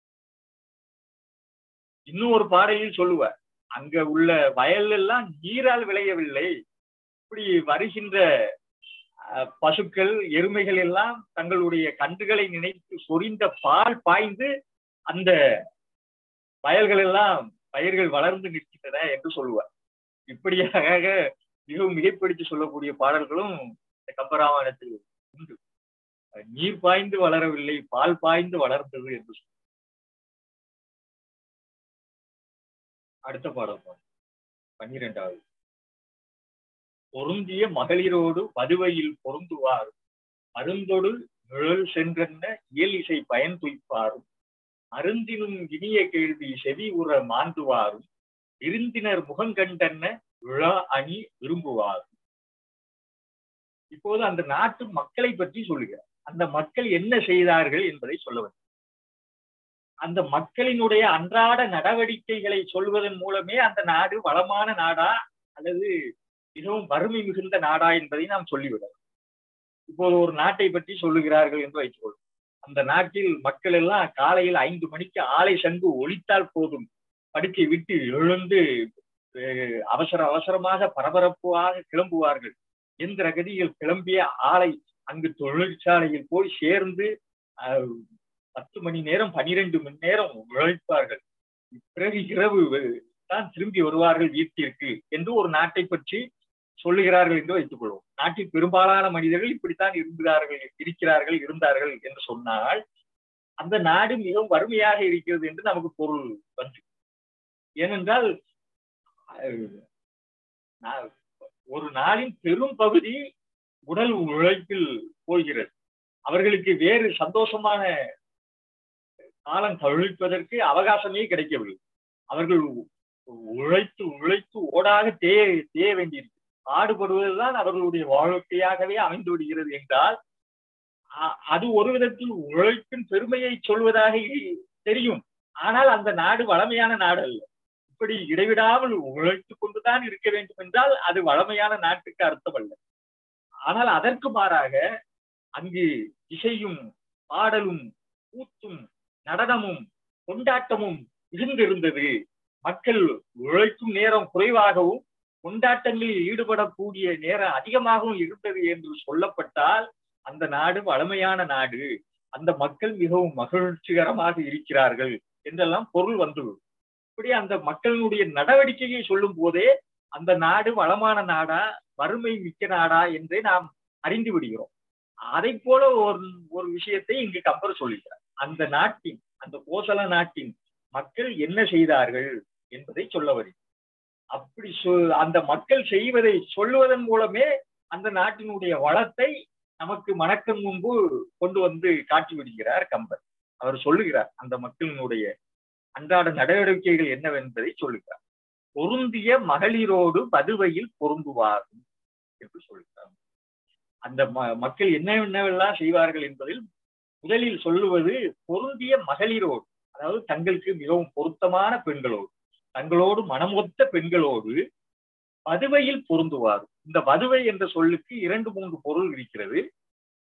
இன்னும் ஒரு பாடலில் சொல்லுவார் அங்க உள்ள வயல் எல்லாம் நீரால் விளையவில்லை இப்படி வருகின்ற அஹ், பசுக்கள் எருமைகள் எல்லாம் தங்களுடைய கன்றுகளை நினைத்து சொரிந்த பால் பாய்ந்து அந்த வயல்கள் எல்லாம் பயிர்கள் வளர்ந்து நிற்கின்றன என்று சொல்லுவார் இப்படியாக மிகவும் மிகைப்படுத்தி சொல்லக்கூடிய பாடல்களும் இந்த கம்பராமாயணத்தில் உண்டு நீர் பாய்ந்து வளரவில்லை பால் பாய்ந்து வளர்ந்தது என்று சொல்லுவார். அடுத்த பாடல் பாருங்க. பன்னிரெண்டாவது பொருந்திய மகளிரோடு மதுவையில் பொருந்துவார் மருந்தொடு நிழல் சென்றென்ன இயல் இசை பயன் துய்ப்பாரும் அருந்தினும் இனிய கேள்வி செவி உற மாந்துவாரும் விருந்தினர் முகங்கண்டென்ன விழா அணி விரும்புவார் இப்போது அந்த நாட்டு மக்களை பற்றி சொல்லுகிறார் அந்த மக்கள் என்ன செய்தார்கள் என்பதை சொல்ல வேண்டும் அந்த மக்களினுடைய அன்றாட நடவடிக்கைகளை சொல்வதன் மூலமே அந்த நாடு வளமான நாடா அல்லது மிகவும் வறுமை மிகுந்த நாடா என்பதை நாம் சொல்லிவிடலாம் இப்போது ஒரு நாட்டை பற்றி சொல்லுகிறார்கள் என்று வைத்துக்கொள்வோம் அந்த நாட்டில் மக்கள் எல்லாம் காலையில் ஐந்து மணிக்கு ஆலை சங்கு ஒலித்தால் போதும் படுக்கை விட்டு எழுந்து அஹ், அவசர அவசரமாக பரபரப்பாக கிளம்புவார்கள் எந்திர கதியில் கிளம்பிய ஆலை அங்கு தொழிற்சாலையில் போய் சேர்ந்து அஹ், பத்து மணி நேரம் பனிரெண்டு மணி நேரம் உழைப்பார்கள் பிறகு இரவு தான் திரும்பி வருவார்கள் வீட்டிற்கு என்று ஒரு நாட்டை பற்றி சொல்லுகிறார்கள் என்று வைத்துக் கொள்வோம் நாட்டில் பெரும்பாலான மனிதர்கள் இப்படித்தான் இருந்தார்கள் இருக்கிறார்கள் இருந்தார்கள் என்று சொன்னால் அந்த நாடு மிகவும் வறுமையாக இருக்கிறது என்று நமக்கு பொருள் வந்து ஏனென்றால் அஹ், நா- ஒரு நாளின் பெரும் பகுதி உடல் உழைப்பில் போகிறது அவர்களுக்கு வேறு சந்தோஷமான காலம் கழிப்பதற்கு அவகாசமே கிடைக்கவில்லை அவர்கள் உழைத்து உழைத்து ஓடாக தேய தேய வேண்டியிருக்கு பாடுபடுவதுதான் அவர்களுடைய வாழ்க்கையாகவே அமைந்து விடுகிறது என்றால் அ- அது ஒரு விதத்தில் உழைப்பின் பெருமையை சொல்வதாக இ- தெரியும் ஆனால் அந்த நாடு வளமையான நாடு அல்ல இப்படி இடைவிடாமல் உழைத்துக் கொண்டுதான் இருக்க வேண்டும் என்றால் அது வளமையான நாட்டுக்கு அர்த்தம் அல்ல ஆனால் அதற்கு மாறாக அங்கு இசையும் பாடலும் கூத்தும் நடனமும் கொண்டாட்டமும் மிகுந்திருந்தது மக்கள் உழைக்கும் நேரம் குறைவாகவும் கொண்டாட்டங்களில் ஈடுபடக்கூடிய நேரம் அதிகமாகவும் இருந்தது என்று சொல்லப்பட்டால் அந்த நாடு வளமையான நாடு அந்த மக்கள் மிகவும் மகிழ்ச்சிகரமாக இருக்கிறார்கள் என்றெல்லாம் பொருள் வந்துவிடும் இப்படி அந்த மக்களினுடைய நடவடிக்கையை சொல்லும் போதே அந்த நாடு வளமான நாடா வறுமை மிக்க நாடா என்றே நாம் அறிந்து விடுகிறோம் அதை போல ஒரு ஒரு விஷயத்தை இங்கு கம்பர் சொல்லுகிறார் அந்த நாட்டின் அந்த கோசல நாட்டின் மக்கள் என்ன செய்தார்கள் என்பதை சொல்ல வருகிறார் அப்படி சொ- அந்த மக்கள் செய்வதை சொல்லுவதன் மூலமே அந்த நாட்டினுடைய வளத்தை நமக்கு மணக்கண் முன்பு கொண்டு வந்து காட்டி விடுகிறார் கம்பர் அவர் சொல்லுகிறார் அந்த மக்களினுடைய அன்றாட நடவடிக்கைகள் என்னவென்பதை சொல்லுகிறார் பொருந்திய மகளிரோடு பதுவையில் பொருந்துவார் என்று சொல்லுகிறார் அந்த ம- மக்கள் என்ன என்னவெல்லாம் செய்வார்கள் என்பதில் முதலில் சொல்லுவது பொருந்திய மகளிரோடு அதாவது தங்களுக்கு மிகவும் பொருத்தமான பெண்களோடு தங்களோடு மனமொத்த பெண்களோடு வதுவையில் பொருந்துவார் இந்த வதுவை என்ற சொல்லுக்கு இரண்டு மூன்று பொருள் இருக்கிறது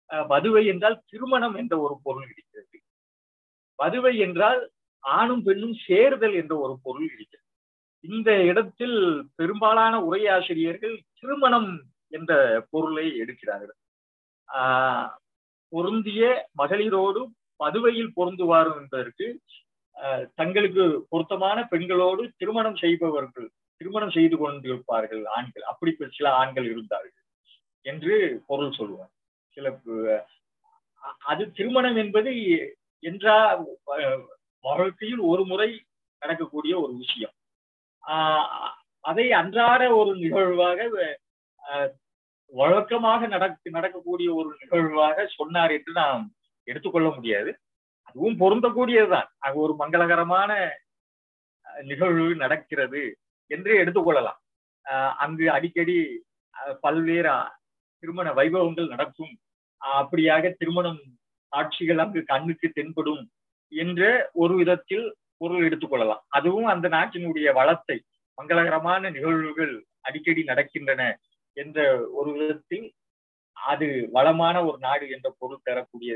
அஹ், வதுவை என்றால் திருமணம் என்ற ஒரு பொருள் இருக்கிறது வதுவை என்றால் ஆணும் பெண்ணும் சேர்தல் என்ற ஒரு பொருள் இருக்கிறது இந்த இடத்தில் பெரும்பாலான உரையாசிரியர்கள் திருமணம் என்ற பொருளை எடுக்கிறார்கள் ஆஹ் பொருந்திய மகளிரோடு பதுவையில் பொருந்துவார் என்பதற்கு ஆஹ் தங்களுக்கு பொருத்தமான பெண்களோடு திருமணம் செய்பவர்கள் திருமணம் செய்து கொண்டிருப்பார்கள் ஆண்கள் அப்படி சில ஆண்கள் இருந்தார்கள் என்று பொருள் சொல்லுவார் சில ப- அ- அது திருமணம் என்பது என்றா அஹ், வாழ்க்கையில் ஒரு முறை நடக்கக்கூடிய ஒரு விஷயம் ஆஹ் அதை அன்றாட ஒரு நிகழ்வாக அஹ், வழக்கமாக நடக்க நடக்கக்கூடிய ஒரு நிகழ்வாக சொன்னார் என்று நாம் எடுத்துக்கொள்ள முடியாது அதுவும் பொருந்தக்கூடியதுதான் அது ஒரு மங்களகரமான அஹ், நிகழ்வு நடக்கிறது என்று எடுத்துக்கொள்ளலாம் அஹ், அங்கு அடிக்கடி அஹ், பல்வேறு அஹ், திருமண வைபவங்கள் நடக்கும் அஹ், அப்படியாக திருமணம் காட்சிகள் அங்கு கண்ணுக்கு தென்படும் என்ற ஒரு விதத்தில் பொருள் எடுத்துக்கொள்ளலாம் அதுவும் அந்த நாட்டினுடைய வளத்தை மங்களகரமான நிகழ்வுகள் அடிக்கடி நடக்கின்றன என்ற ஒரு விதத்தில் அது வளமான ஒரு நாடு என்ற பொருள் தரக்கூடிய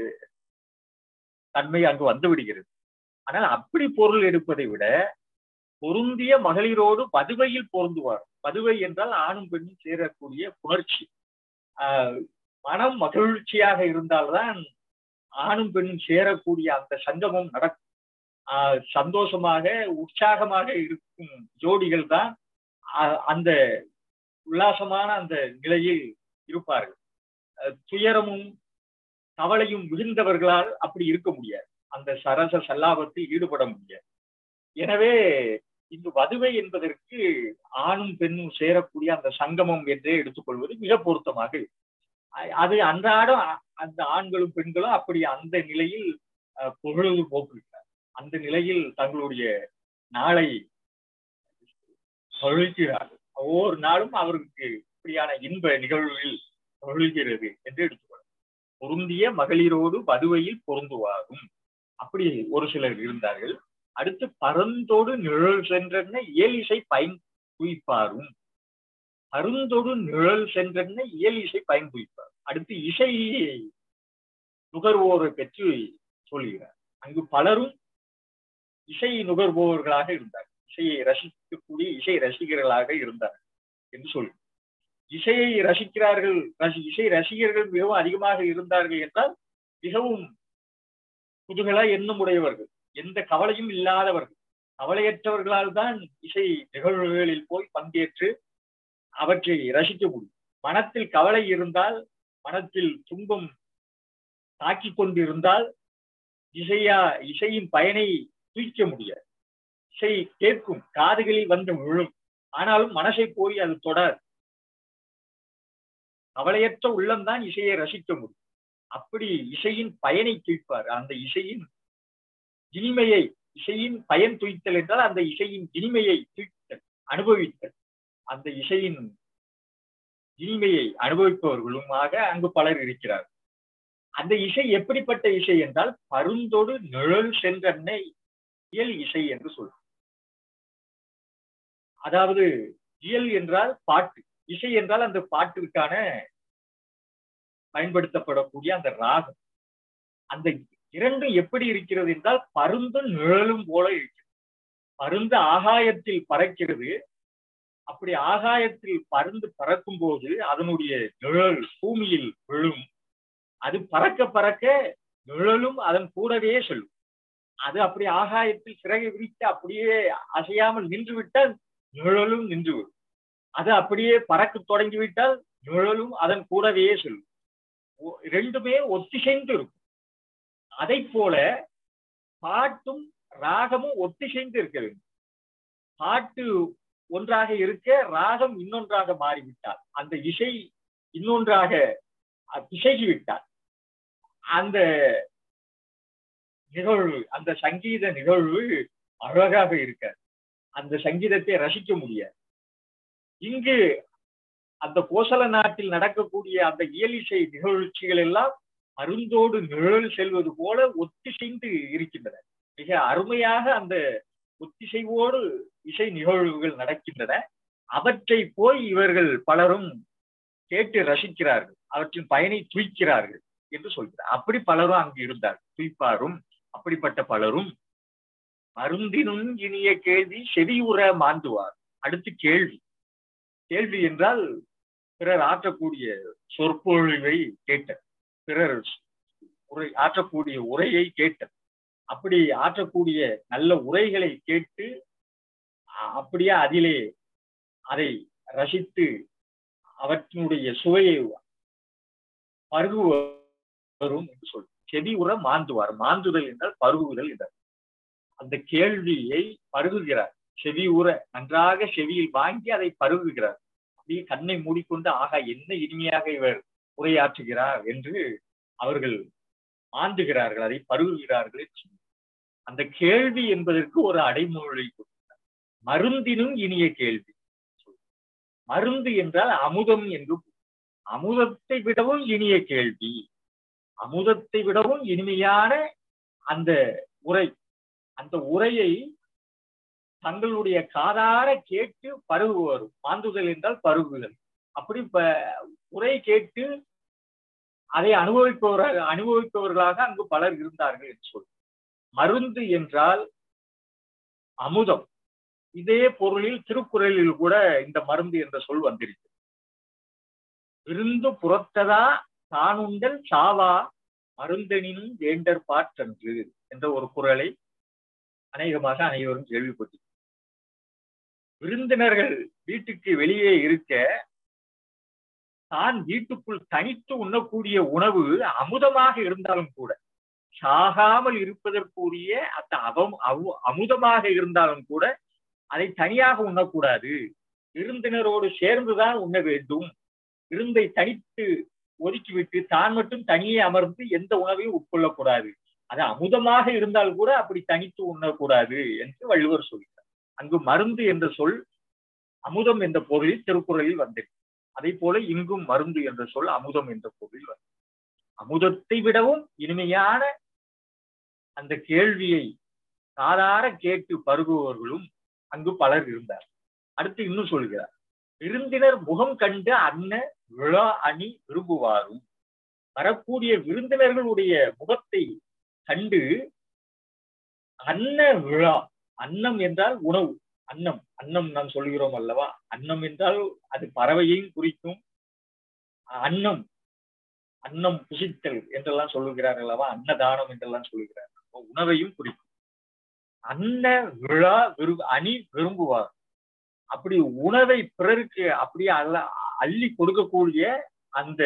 தன்மை அங்கு வந்து விடுகிறது ஆனால் அப்படி பொருள் எடுப்பதை விட பொருந்திய மகளிரோடு பதுவையில் பொருந்துவார் பதுவை என்றால் ஆணும் பெண்ணும் சேரக்கூடிய புணர்ச்சி ஆஹ் மனம் மகிழ்ச்சியாக இருந்தால்தான் ஆணும் பெண்ணும் சேரக்கூடிய அந்த சங்கமம் நடக்கும் ஆஹ் சந்தோஷமாக உற்சாகமாக இருக்கும் ஜோடிகள் தான் ஆஹ் அந்த உல்லாசமான அந்த நிலையில் இருப்பார்கள் அஹ் துயரமும் கவலையும் மிகுந்தவர்களால் அப்படி இருக்க முடியாது அந்த சரச சல்லாபத்தில் ஈடுபட முடியாது எனவே இந்த வதுவை என்பதற்கு ஆணும் பெண்ணும் சேரக்கூடிய அந்த சங்கமம் என்றே எடுத்துக்கொள்வது மிக பொருத்தமாக இருக்கும். அ- அது அன்றாடம் அ- அந்த ஆண்களும் பெண்களும் அப்படி அந்த நிலையில் அஹ், பொழுது போக்குகிறார் அந்த நிலையில் தங்களுடைய நாளை தொழில்கிறார்கள் ஒவ்வொரு நாளும் அவருக்கு இப்படியான இன்ப நிகழ்வில் தொழில்கிறது என்று எடுத்துக்கொள்ளும் பொருந்திய மகளிரோடு பதுவையில் பொருந்துவாரும் அப்படி ஒரு சிலர் இருந்தார்கள் அடுத்து பரந்தோடு நிழல் சென்றன இயலிசை பயன் குவிப்பாரும் பருந்தொடு நிழல் சென்றன இயலிசை பயன் குவிப்பார் அடுத்து இசை நுகர்வோரை பற்றி சொல்கிறார் அங்கு பலரும் இசை நுகர்வோர்களாக இருந்தார் இசையை ரசிக்கக்கூடிய இசை ரசிகர்களாக இருந்தார் என்று சொல்லி இசையை ரசிக்கிறார்கள் ரசி- இசை ரசிகர்கள் மிகவும் அதிகமாக இருந்தார்கள் என்றால் மிகவும் குதூகல எண்ணம் உடையவர்கள் எந்த கவலையும் இல்லாதவர்கள் கவலையற்றவர்களால் தான் இசை நிகழ்வுகளில் போய் பங்கேற்று அவற்றை ரசிக்க முடியும் மனத்தில் கவலை இருந்தால் மனத்தில் துன்பம் தாக்கிக் கொண்டிருந்தால் இசையா இசையின் பயனை தூக்க முடியாது இசை கேட்கும் காதுகளில் வந்து விழும் ஆனாலும் மனசை போய் அது தொடாது கவலையற்ற உள்ளம்தான் இசையை ரசிக்க முடியும் அப்படி இசையின் பயனை துய்ப்பார் அந்த இசையின் இனிமையை இசையின் பயன் துய்த்தல் என்றால் அந்த இசையின் இனிமையை துய்த்தல் அனுபவித்தல் அந்த இசையின் இனிமையை அனுபவிப்பவர்களுமாக அங்கு பலர் இருக்கிறார் அந்த இசை எப்படிப்பட்ட இசை என்றால் பருந்தொடு நிழல் சென்றன்னை இயல் இசை என்று சொல்லும் அதாவது இயல் என்றால் பாட்டு இசை என்றால் அந்த பாட்டிற்கான பயன்படுத்தப்படக்கூடிய அந்த ராகம் அந்த இரண்டும் எப்படி இருக்கிறது என்றால் பருந்தும் நிழலும் போல இருக்கிறது பருந்து ஆகாயத்தில் பறக்கிறது அப்படி ஆகாயத்தில் பருந்து பறக்கும் போது அதனுடைய நிழல் பூமியில் விழும் அது பறக்க பறக்க நிழலும் அதன் கூடவே செல்லும் அது அப்படி ஆகாயத்தில் சிறகை விரித்து அப்படியே அசையாமல் நின்று விட்டால் நிழலும் நின்றுவிடும் அது அப்படியே பறக்க தொடங்கிவிட்டால் நிழலும் அதன் கூடவே செல்லும் ஒ- ரெண்டுமே ஒத்திசைந்து இருக்கும் அதை போல பாட்டும் ராகமும் ஒத்திசைந்து இருக்க வேண்டும் பாட்டு ஒன்றாக இருக்க ராகம் இன்னொன்றாக மாறிவிட்டால் அந்த இசை இன்னொன்றாக அஹ், பிசகிவிட்டால் அந்த நிகழ்வு அந்த சங்கீத நிகழ்வு அழகாக இருக்காது அந்த சங்கீதத்தை ரசிக்க முடியாது இங்கு அந்த கோசல நாட்டில் நடக்கக்கூடிய அந்த இயலிசை நிகழ்ச்சிகள் எல்லாம் அருந்தோடு நிழல் செல்வது போல ஒத்திசைந்து இருக்கின்றன மிக அருமையாக அந்த ஒத்திசைவோடு இசை நிகழ்வுகள் நடக்கின்றன அவற்றை போய் இவர்கள் பலரும் கேட்டு ரசிக்கிறார்கள் அவற்றின் பயனை துய்க்கிறார்கள் என்று சொல்கிறார் அப்படி பலரும் அங்கு இருந்தார் துய்ப்பாரும் அப்படிப்பட்ட பலரும் மருந்தினும் இனிய கேள்வி செவியுற மாந்துவார் அடுத்து கேள்வி கேள்வி என்றால் பிறர் ஆற்றக்கூடிய சொற்பொழிவை கேட்டர் பிறர் உரை ஆற்றக்கூடிய உரையை கேட்டர் அப்படி ஆற்றக்கூடிய நல்ல உரைகளை கேட்டு அ- அப்படியே அதிலே அதை ரசித்து அவற்றினுடைய சுவையை பருகுவரும் என்று சொல் செவி உற மாந்துவார் மாந்துதல் என்றால் பருகுதல் என்றார் அந்த கேள்வியை பருகுகிறார் செவி உற நன்றாக செவியில் வாங்கி அதை பருகுகிறார் அப்படியே கண்ணை மூடிக்கொண்டு ஆகா என்ன இனிமையாக இவர் உரையாற்றுகிறார் என்று அவர்கள் மாந்துகிறார்கள் அதை பருகுகிறார்கள் என்று சொன்னார். அந்த கேள்வி என்பதற்கு ஒரு அடைமொழி கொடுத்தார் மருந்தினும் இனிய கேள்வி மருந்து என்றால் அமுதம் என்று பொருள். அமுதத்தை விடவும் இனிய கேள்வி அமுதத்தை விடவும் இனிமையான அந்த உரை அந்த உரையை தங்களுடைய காதார கேட்டு பருகுவர் மாந்துதல் என்றால் பருகுதல் அப்படி ப- உரை கேட்டு அதை அனுபவிப்பவராக அனுபவிப்பவர்களாக அங்கு பலர் இருந்தார்கள் என்று சொல் மருந்து என்றால் அமுதம் இதே பொருளில் திருக்குறளில் கூட இந்த மருந்து என்ற சொல் வந்திருக்கு விருந்து புறத்ததா தானுண்டல் சாவா மருந்தெனினும் வேண்டற் பாற்றன்று என்ற ஒரு குறளை அநேகமாக அனைவரும் கேள்விப்பட்டு விருந்தினர்கள் வீட்டுக்கு வெளியே இருக்க தான் வீட்டுக்குள் தனித்து உண்ணக்கூடிய உணவு அமுதமாக இருந்தாலும் கூட சாகாமல் இருப்பதற்குரிய அந்த அவம் அவு- அமுதமாக இருந்தாலும் கூட அதை தனியாக உண்ணக்கூடாது விருந்தினரோடு சேர்ந்துதான் உண்ண வேண்டும் விருந்தை தனித்து ஒதுக்கிவிட்டு தான் மட்டும் தனியே அமர்ந்து எந்த உணவையும் உட்கொள்ளக்கூடாது அது அமுதமாக இருந்தால் கூட அப்படி தனித்து உண்ணக்கூடாது என்று வள்ளுவர் சொல்கிறார் அங்கு மருந்து என்ற சொல் அமுதம் என்ற பொருளில் திருக்குறளில் வந்தது அதே போல இங்கும் மருந்து என்ற சொல் அமுதம் என்ற பொருளில் வந்தது அமுதத்தை விடவும் இனிமையான அந்த கேள்வியை காதார கேட்டு பருகுபவர்களும் அங்கு பலர் இருந்தார் அடுத்து இன்னும் சொல்கிறார் விருந்தினர் முகம் கண்டு அன்ன விழா அணி விரும்புவாரும் வரக்கூடிய விருந்தினர்களுடைய முகத்தை கண்டு அன்ன விழா அன்னம் என்றால் உணவு அன்னம் அன்னம் நாம் சொல்கிறோம் அல்லவா அன்னம் என்றால் அது பறவையையும் குறிக்கும் அன்னம் அன்னம் புசித்தல் என்றெல்லாம் சொல்லுகிறார் அல்லவா அன்னதானம் என்றெல்லாம் சொல்லுகிறார் அப்போ உணவையும் குறிக்கும் அன்ன விழா விரு அணி விரும்புவார் அப்படி உணவை பிறருக்கு அப்படியே அல்ல அள்ளி கொடுக்கக்கூடிய அந்த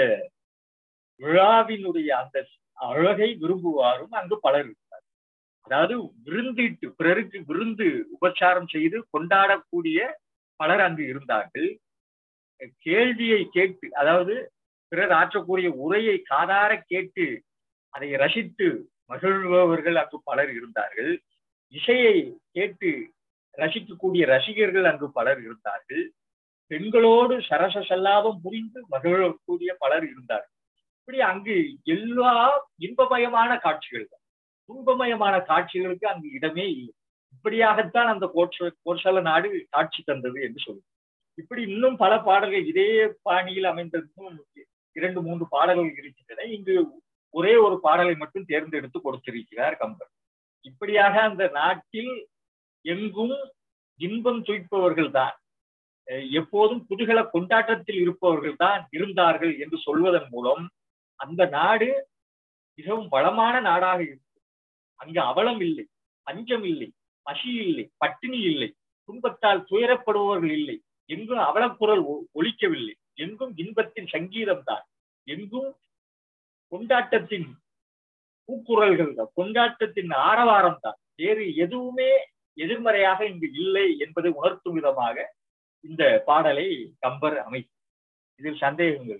விழாவினுடைய அந்த அழகை விரும்புவாரும் அங்கு பலர் இருக்கிறார் அதாவது விருந்திட்டு பிறருக்கு விருந்து உபச்சாரம் செய்து கொண்டாடக்கூடிய பலர் அங்கு இருந்தார்கள் கேள்வியை கேட்டு அதாவது பிறர் ஆற்றக்கூடிய உரையை காதார கேட்டு அதை ரசித்து மகிழ்பவர்கள் அங்கு பலர் இருந்தார்கள் இசையை கேட்டு ரசிக்கக்கூடிய ரசிகர்கள் அங்கு பலர் இருந்தார்கள் பெண்களோடு சரச சல்லாபம் புரிந்து மகிழக்கூடிய பலர் இருந்தார்கள் இப்படி அங்கு எல்லா இன்பமயமான காட்சிகள் தான் துன்பமயமான காட்சிகளுக்கு அங்கு இடமே இல்லை இப்படியாகத்தான் அந்த கோட்ச கோசல நாடு காட்சி தந்தது என்று சொல்லுது இப்படி இன்னும் பல பாடல்கள் இதே பாணியில் அமைந்த இன்னும் இரண்டு மூன்று பாடல்கள் இருக்கின்றன இங்கு ஒரே ஒரு பாடலை மட்டும் தேர்ந்தெடுத்து கொடுத்திருக்கிறார் கம்பர் இப்படியாக அந்த நாட்டில் எங்கும் இன்பம் துய்ப்பவர்கள் தான் எப்போதும் குதூகல கொண்டாட்டத்தில் இருப்பவர்கள் தான் இருந்தார்கள் என்று சொல்வதன் மூலம் அந்த நாடு மிகவும் வளமான நாடாக இருக்கு அங்கு அவலம் இல்லை பஞ்சம் இல்லை பசி இல்லை பட்டினி இல்லை துன்பத்தால் துயரப்படுபவர்கள் இல்லை எங்கும் அவலக்குரல் ஒழிக்கவில்லை எங்கும் இன்பத்தின் சங்கீதம் தான் எங்கும் கொண்டாட்டத்தின் கூக்குரல்கள் தான் கொண்டாட்டத்தின் ஆரவாரம் தான் வேறு எதுவுமே எதிர்மறையாக இங்கு இல்லை என்பதை உணர்த்தும் விதமாக இந்த பாடலை கம்பர் அமைத்து இதில் சந்தேகங்கள்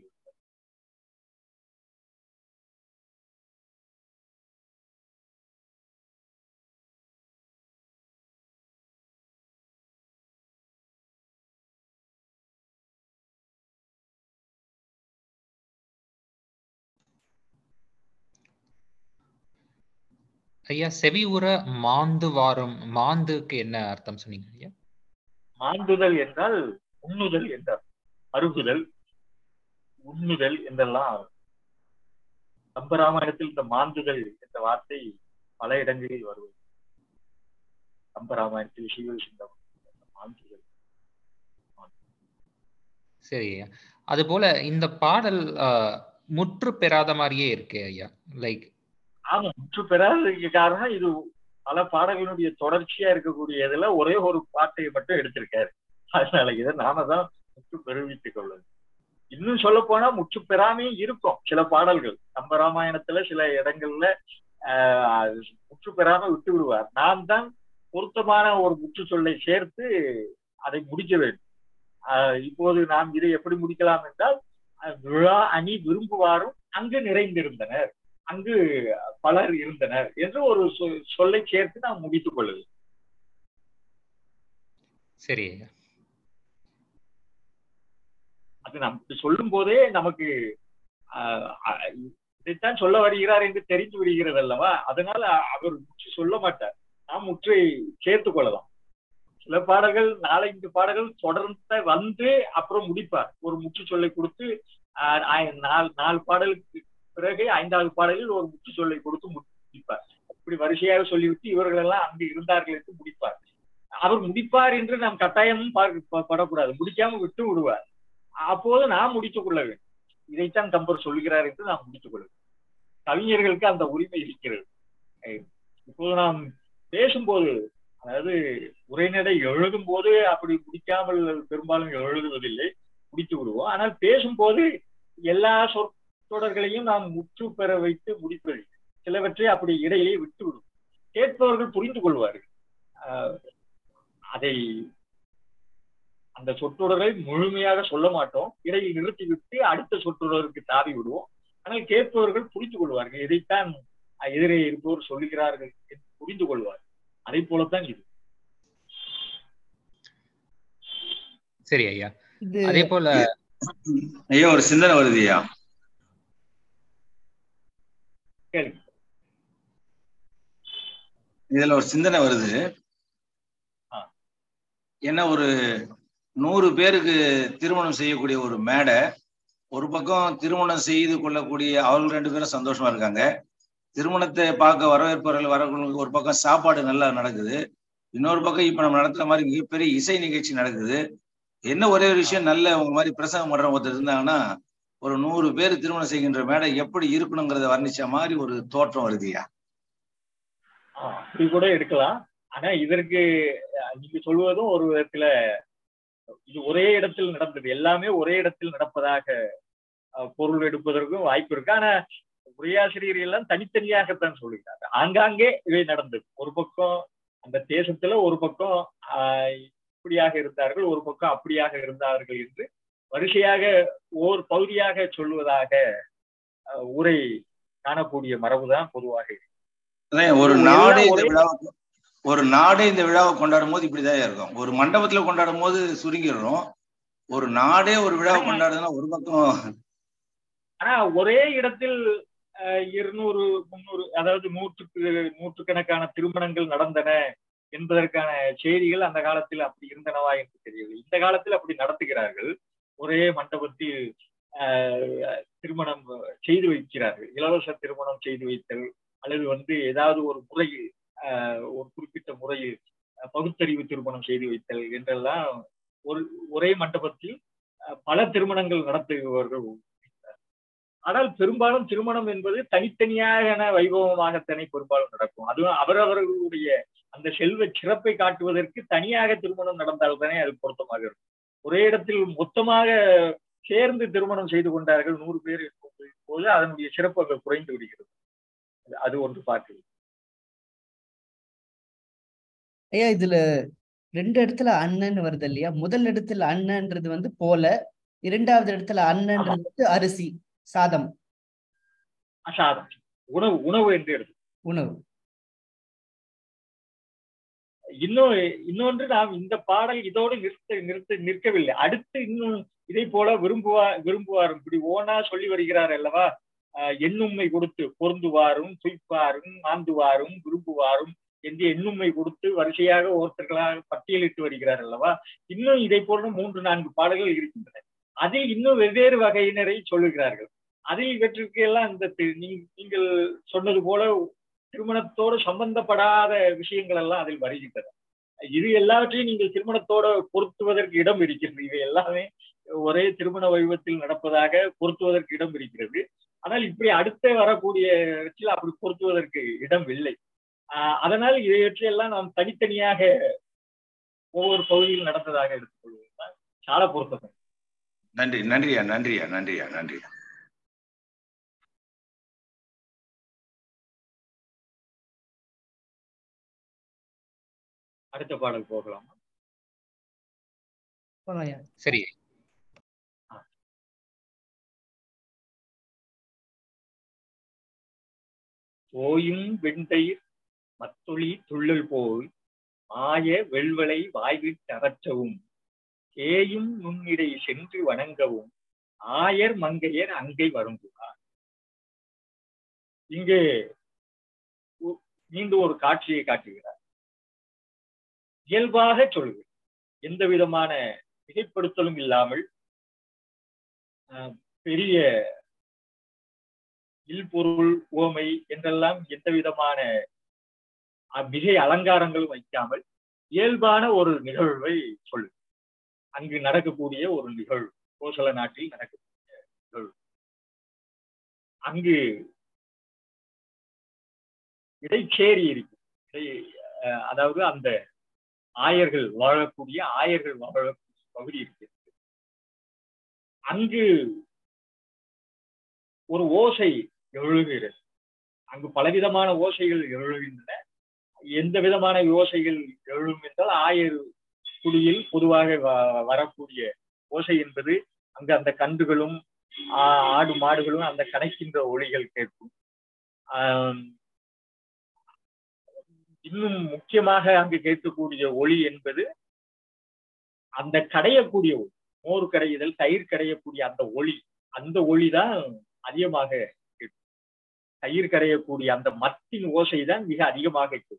ஐயா செவி உற மாந்து வாரும் மாந்துக்கு என்ன அர்த்தம் சொன்னீங்க ஐயா மாந்துதல் என்றால் உண்ணுதல் என்றார் அருகுதல் உண்ணுதல் என்றெல்லாம் கம்பராமாயணத்தில் இந்த மாந்துதல் என்ற வார்த்தை பல இடங்களில் வருவது கம்பராமாயணத்தில் சீவல் சிங்கம் மாந்துதல் சரி ஐயா அது போல இந்த பாடல் ஆஹ், முற்று பெறாத மாதிரியே இருக்கு ஐயா லைக் ஆமா முற்று பெறாததுக்கு காரணம் இது பல பாடல்களுடைய தொடர்ச்சியா இருக்கக்கூடிய இதுல ஒரே ஒரு பாட்டை மட்டும் எடுத்திருக்காரு அதனால இதை நாம தான் முற்று பெருவித்துக் கொள்வது இன்னும் சொல்ல போனா முற்று பெறாமே இருக்கும் சில பாடல்கள் கம்ப ராமாயணத்துல சில இடங்கள்ல ஆஹ் முற்று பெறாம விட்டு விடுவார் நாம் தான் பொருத்தமான ஒரு முற்று சொல்லை சேர்த்து அதை முடிக்க வேண்டும் ஆஹ் இப்போது நாம் இதை எப்படி முடிக்கலாம் என்றால் அஹ் விழா அணி விரும்புவாரும் அங்கு நிறைந்திருந்தனர் அங்கு பலர் இருந்தனர் என்று ஒரு சொ- சொல்லை சேர்த்து நாம் முடித்துக் கொள்ளுது சரி ஐயா அது நாம் இப்படி சொல்லும் போதே நமக்கு ஆஹ் அ- இதைத்தான் சொல்ல வருகிறார் என்று தெரிந்து விடுகிறது அல்லவா அதனால அவர் முற்று சொல்ல மாட்டார் நாம் முற்றை சேர்த்துக் கொள்ளலாம் சில பாடல்கள் நாலஞ்சு பாடல்கள் தொடர்ந்து வந்து அப்புறம் முடிப்பார் ஒரு முற்று சொல்லை கொடுத்து ஆஹ் ஆ- நாலு நாலு பாடலுக்கு பிறகு ஐந்தாவது பாடலில் ஒரு முற்று சொல்லை கொடுத்து முடிப்பார் இப்படி வரிசையாக சொல்லிவிட்டு இவர்கள் எல்லாம் அங்கு இருந்தார்கள் என்று முடிப்பார் அவர் முடிப்பார் என்று நாம் கட்டாயமும் பார்க்க படக்கூடாது முடிக்காம விட்டு விடுவார் அப்போது நாம் முடித்துக் கொள்ள வேண்டும் இதைத்தான் கம்பர் சொல்கிறார் என்று நாம் முடித்துக் கொள்ள வேண்டும் கவிஞர்களுக்கு அந்த உரிமை இருக்கிறது அஹ் இப்போது நாம் பேசும்போது அதாவது உரைநடை எழுதும் போது அப்படி முடிக்காமல் பெரும்பாலும் எழுதுவதில்லை முடித்து விடுவோம் ஆனால் பேசும்போது எல்லா சொற்றொடர்களையும் நாம் முற்று பெற வைத்து முடிப்பதில்லை சிலவற்றை அப்படி இடையிலே விட்டு விடுவோம் கேட்பவர்கள் புரிந்து கொள்வார்கள் ஆஹ் அதை அந்த சொற்றொடரை முழுமையாக சொல்ல மாட்டோம் இடையில் நிறுத்திவிட்டு அடுத்த சொற்றொடருக்கு தாவி விடுவோம் ஆனால் கேட்பவர்கள் புரிந்து கொள்வார்கள் இதைத்தான் எதிரே இருப்பவர் சொல்லுகிறார்கள் என்று புரிந்து கொள்வார் அதை போலத்தான் இது சரி ஐயா இது அதே போல ஐயா ஒரு சிந்தனை வருது ஐயா கேள்வி இதுல ஒரு சிந்தனை வருது ஆ. என்ன ஒரு நூறு பேருக்கு திருமணம் செய்யக்கூடிய ஒரு மேடை ஒரு பக்கம் திருமணம் செய்து கொள்ளக்கூடிய அவர்கள் ரெண்டு பேரும் சந்தோஷமா இருக்காங்க திருமணத்தை பார்க்க வரவேற்பவர்கள் வரவங்களுக்கு ஒரு பக்கம் சாப்பாடு நல்லா நடக்குது இன்னொரு பக்கம் இப்ப நம்ம நடத்துற மாதிரி மிகப்பெரிய இசை நிகழ்ச்சி நடக்குது என்ன ஒரே ஒரு விஷயம் நல்ல உங்க மாதிரி பிரசங்கம் பண்ற ஒருத்தர் இருந்தாங்கன்னா ஒரு நூறு பேர் திருமணம் செய்கின்ற மேடை எப்படி இருக்கணுங்கிறத வர்ணிச்ச மாதிரி ஒரு தோற்றம் வருதுயா ஆ, அப்படி கூட எடுக்கலாம் ஆனா இதற்கு அஹ், நீங்க சொல்வதும் ஒரு விதத்துல இது ஒரே இடத்தில் நடந்தது எல்லாமே ஒரே இடத்தில் நடப்பதாக அஹ், பொருள் எடுப்பதற்கும் வாய்ப்பு இருக்கு ஆனா உரையாசிரியர் எல்லாம் தனித்தனியாகத்தான் சொல்லுகிறார் ஆங்காங்கே இவை நடந்தது ஒரு பக்கம் அந்த தேசத்துல ஒரு பக்கம் ஆஹ், இப்படியாக இருந்தார்கள் ஒரு பக்கம் அப்படியாக இருந்தார்கள் என்று வரிசையாக ஓர் பகுதியாக சொல்லுவதாக அஹ், உரை காணக்கூடிய மரபுதான் பொதுவாக இருக்கு. அதான் ஒரு எல்லாம் நாடே இந்த ஒரே- விழாவை ஒரு நாடே இந்த விழாவை கொண்டாடும் போது இப்படிதான் இருக்கும் ஒரு மண்டபத்துல கொண்டாடும் போது சுருங்கிடுறோம் ஒரு நாடே ஒரு விழாவை கொண்டாடுதுன்னா ஒரு பக்கம் ஆனா ஒரே இடத்தில் அஹ், இருநூறு முந்நூறு அதாவது நூற்றுக்கு நூற்றுக்கணக்கான திருமணங்கள் நடந்தன என்பதற்கான செய்திகள் அந்த காலத்தில் அப்படி இருந்தனவா என்று தெரியவில்லை இந்த காலத்தில் அப்படி நடத்துகிறார்கள் ஒரே மண்டபத்தில் அஹ், திருமணம் செய்து வைக்கிறார்கள் இலவச திருமணம் செய்து வைத்தல் அல்லது வந்து ஏதாவது ஒரு முறையில் அஹ், ஒரு குறிப்பிட்ட முறையில் அஹ், பகுத்தறிவு திருமணம் செய்து வைத்தல் என்றெல்லாம் ஒரு ஒரே மண்டபத்தில் அஹ், பல திருமணங்கள் நடத்துபவர்கள் ஆனால் பெரும்பாலும் திருமணம் என்பது தனித்தனியான வைபவமாகத்தானே பெரும்பாலும் நடக்கும் அதுவும் அவரவர்களுடைய அந்த செல்வ சிறப்பை காட்டுவதற்கு தனியாக திருமணம் நடந்தால்தானே அது பொருத்தமாக இருக்கும் ஒரே இடத்தில் மொத்தமாக சேர்ந்து திருமணம் செய்து கொண்டார்கள் நூறு பேர் இருக்கும் போது அதனுடைய சிறப்பு அங்கு குறைந்து விடுகிறது அது- அது ஒன்று பார்க்கிறது ஐயா இதுல ரெண்டு இடத்துல அண்ணன் வருது இல்லையா முதல் இடத்துல அண்ணன்றது வந்து போல இரண்டாவது இடத்துல அண்ணன்றது வந்து அரிசி சாதம் அசாதம் உணவு உணவு என்று எடுத்து உணவு இன்னும் இன்னொன்று நாம் இந்த பாடல் இதோடு நிறுத்த நிறுத்த நிற்கவில்லை அடுத்து இன்னும் இதை போல விரும்புவா விரும்புவார் இப்படி ஓனா சொல்லி வருகிறார் அல்லவா ஆஹ் எண்ணும்மை கொடுத்து பொருந்துவாரும் துய்ப்பாரும் மாந்துவாரும் விரும்புவாரும் என்று எண்ணும்மை கொடுத்து வரிசையாக ஒருத்தர்களாக பட்டியலிட்டு வருகிறார் அல்லவா இன்னும் இதை போல மூன்று நான்கு பாடல்கள் இருக்கின்றன அதில் இன்னும் வெவ்வேறு வகையினரை சொல்லுகிறார்கள் அதில் இவற்றிற்கு எல்லாம் இந்த தி- நீ- நீங்கள் சொன்னது போல திருமணத்தோடு சம்பந்தப்படாத விஷயங்கள் எல்லாம் அதில் வருகின்றன இது எல்லாவற்றையும் நீங்கள் திருமணத்தோட பொருத்துவதற்கு இடம் இருக்கிறது இவை எல்லாமே ஒரே திருமண வைபவத்தில் நடப்பதாக பொருத்துவதற்கு இடம் இருக்கிறது ஆனால் இப்படி அடுத்த வரக்கூடிய இடத்தில் அப்படி பொருத்துவதற்கு இடம் இல்லை ஆஹ் அதனால் இதையற்றையெல்லாம் நாம் தனித்தனியாக ஒவ்வொரு பகுதியில் நடந்ததாக எடுத்துக்கொள்வதுதான் சால பொருத்தம் நன்றி நன்றியா நன்றியா நன்றியா நன்றி அடுத்த பாடல் போகலாம் போலாம் ஐயா சரி போயும் வெண்தயிர் மத்தொளி துள்ளல் போய் மாய வெள்வளை வாய்விட்டு அகற்றவும் கேயும் நுண்ணிடை சென்று வணங்கவும் ஆயர் மங்கையர் அங்கை வருங்குவார் இங்கே ஒ- மீண்டும் ஒரு காட்சியை காட்டுகிறார் இயல்பாக சொல்லுங்கள் எந்த விதமான மிகைப்படுத்தலும் இல்லாமல் ஆஹ், பெரிய இல்பொருள் ஓமை என்றெல்லாம் எந்த விதமான அஹ், மிகை அலங்காரங்களும் வைக்காமல் இயல்பான ஒரு நிகழ்வை சொல்லு அங்கு நடக்கக்கூடிய ஒரு நிகழ்வு கோசல நாட்டில் நடக்கக்கூடிய நிகழ்வு அங்கு இடைச்சேரி இருக்கு இடை- அஹ், அதாவது அந்த ஆயர்கள் வாழக்கூடிய ஆயர்கள் வாழக்கூடிய பகுதி இருக்கிறது அங்கு ஒரு ஓசை எழுகிறது அங்கு பலவிதமான ஓசைகள் எழுகின்றன எந்த விதமான ஓசைகள் எழும் என்றால் ஆயர் குடியில் பொதுவாக வ- வரக்கூடிய ஓசை என்பது அங்கு அந்த கன்றுகளும் ஆ- ஆடு மாடுகளும் அந்த கணக்கின்ற ஒளிகள் கேட்கும் ஆம், இன்னும் முக்கியமாக அங்கு கேட்கக்கூடிய ஒளி என்பது அந்த கடையக்கூடிய ஒளி மோர் கடையுதல் தயிர் கடையக்கூடிய அந்த ஒளி அந்த ஒளி தான் அதிகமாக கேட்கும் தயிர் கடையக்கூடிய அந்த மத்தின் ஓசை தான் மிக அதிகமாக கேட்கும்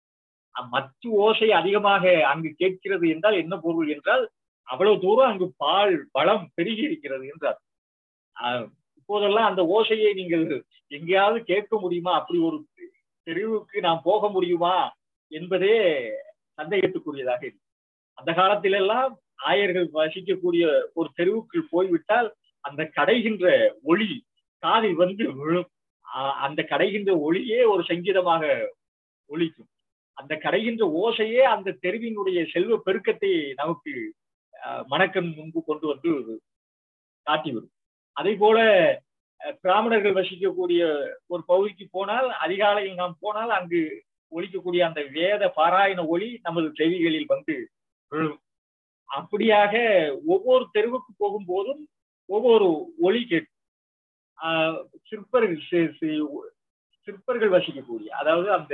மத்து ஓசை அதிகமாக அங்கு கேட்கிறது என்றால் என்ன பொருள் என்றால் அவ்வளவு தூரம் அங்கு பால் பலம் பெருகி இருக்கிறது என்றார் ஆஹ் இப்போதெல்லாம் அந்த ஓசையை நீங்கள் எங்கேயாவது கேட்க முடியுமா அப்படி ஒரு தெருவுக்கு நாம் போக முடியுமா என்பதே சந்தேகத்துக்குரியதாக இருக்கு அந்த காலத்திலெல்லாம் ஆயர்கள் வசிக்கக்கூடிய ஒரு தெருவுக்குள் போய்விட்டால் அந்த கடைகின்ற ஒளி காதில் வந்து விழும் ஆஹ் அந்த கடைகின்ற ஒளியே ஒரு சங்கீதமாக ஒலிக்கும் அந்த கடைகின்ற ஓசையே அந்த தெருவினுடைய செல்வ பெருக்கத்தை நமக்கு ஆஹ் மணக்கண் முன்பு கொண்டு வந்து காட்டிவிடும் அதே போல அஹ் பிராமணர்கள் வசிக்கக்கூடிய ஒரு பகுதிக்கு போனால் அதிகாலையில் நாம் போனால் அங்கு ஒலிக்கக்கூடிய அந்த வேத பாராயண ஒளி நமது செவிகளில் வந்து விழும் அப்படியாக ஒவ்வொரு தெருவுக்கு போகும்போதும் ஒவ்வொரு ஒளி கேட்கும் ஆஹ் சிற்பர்கள் சி- சி- சிற்பர்கள் வசிக்கக்கூடிய அதாவது அந்த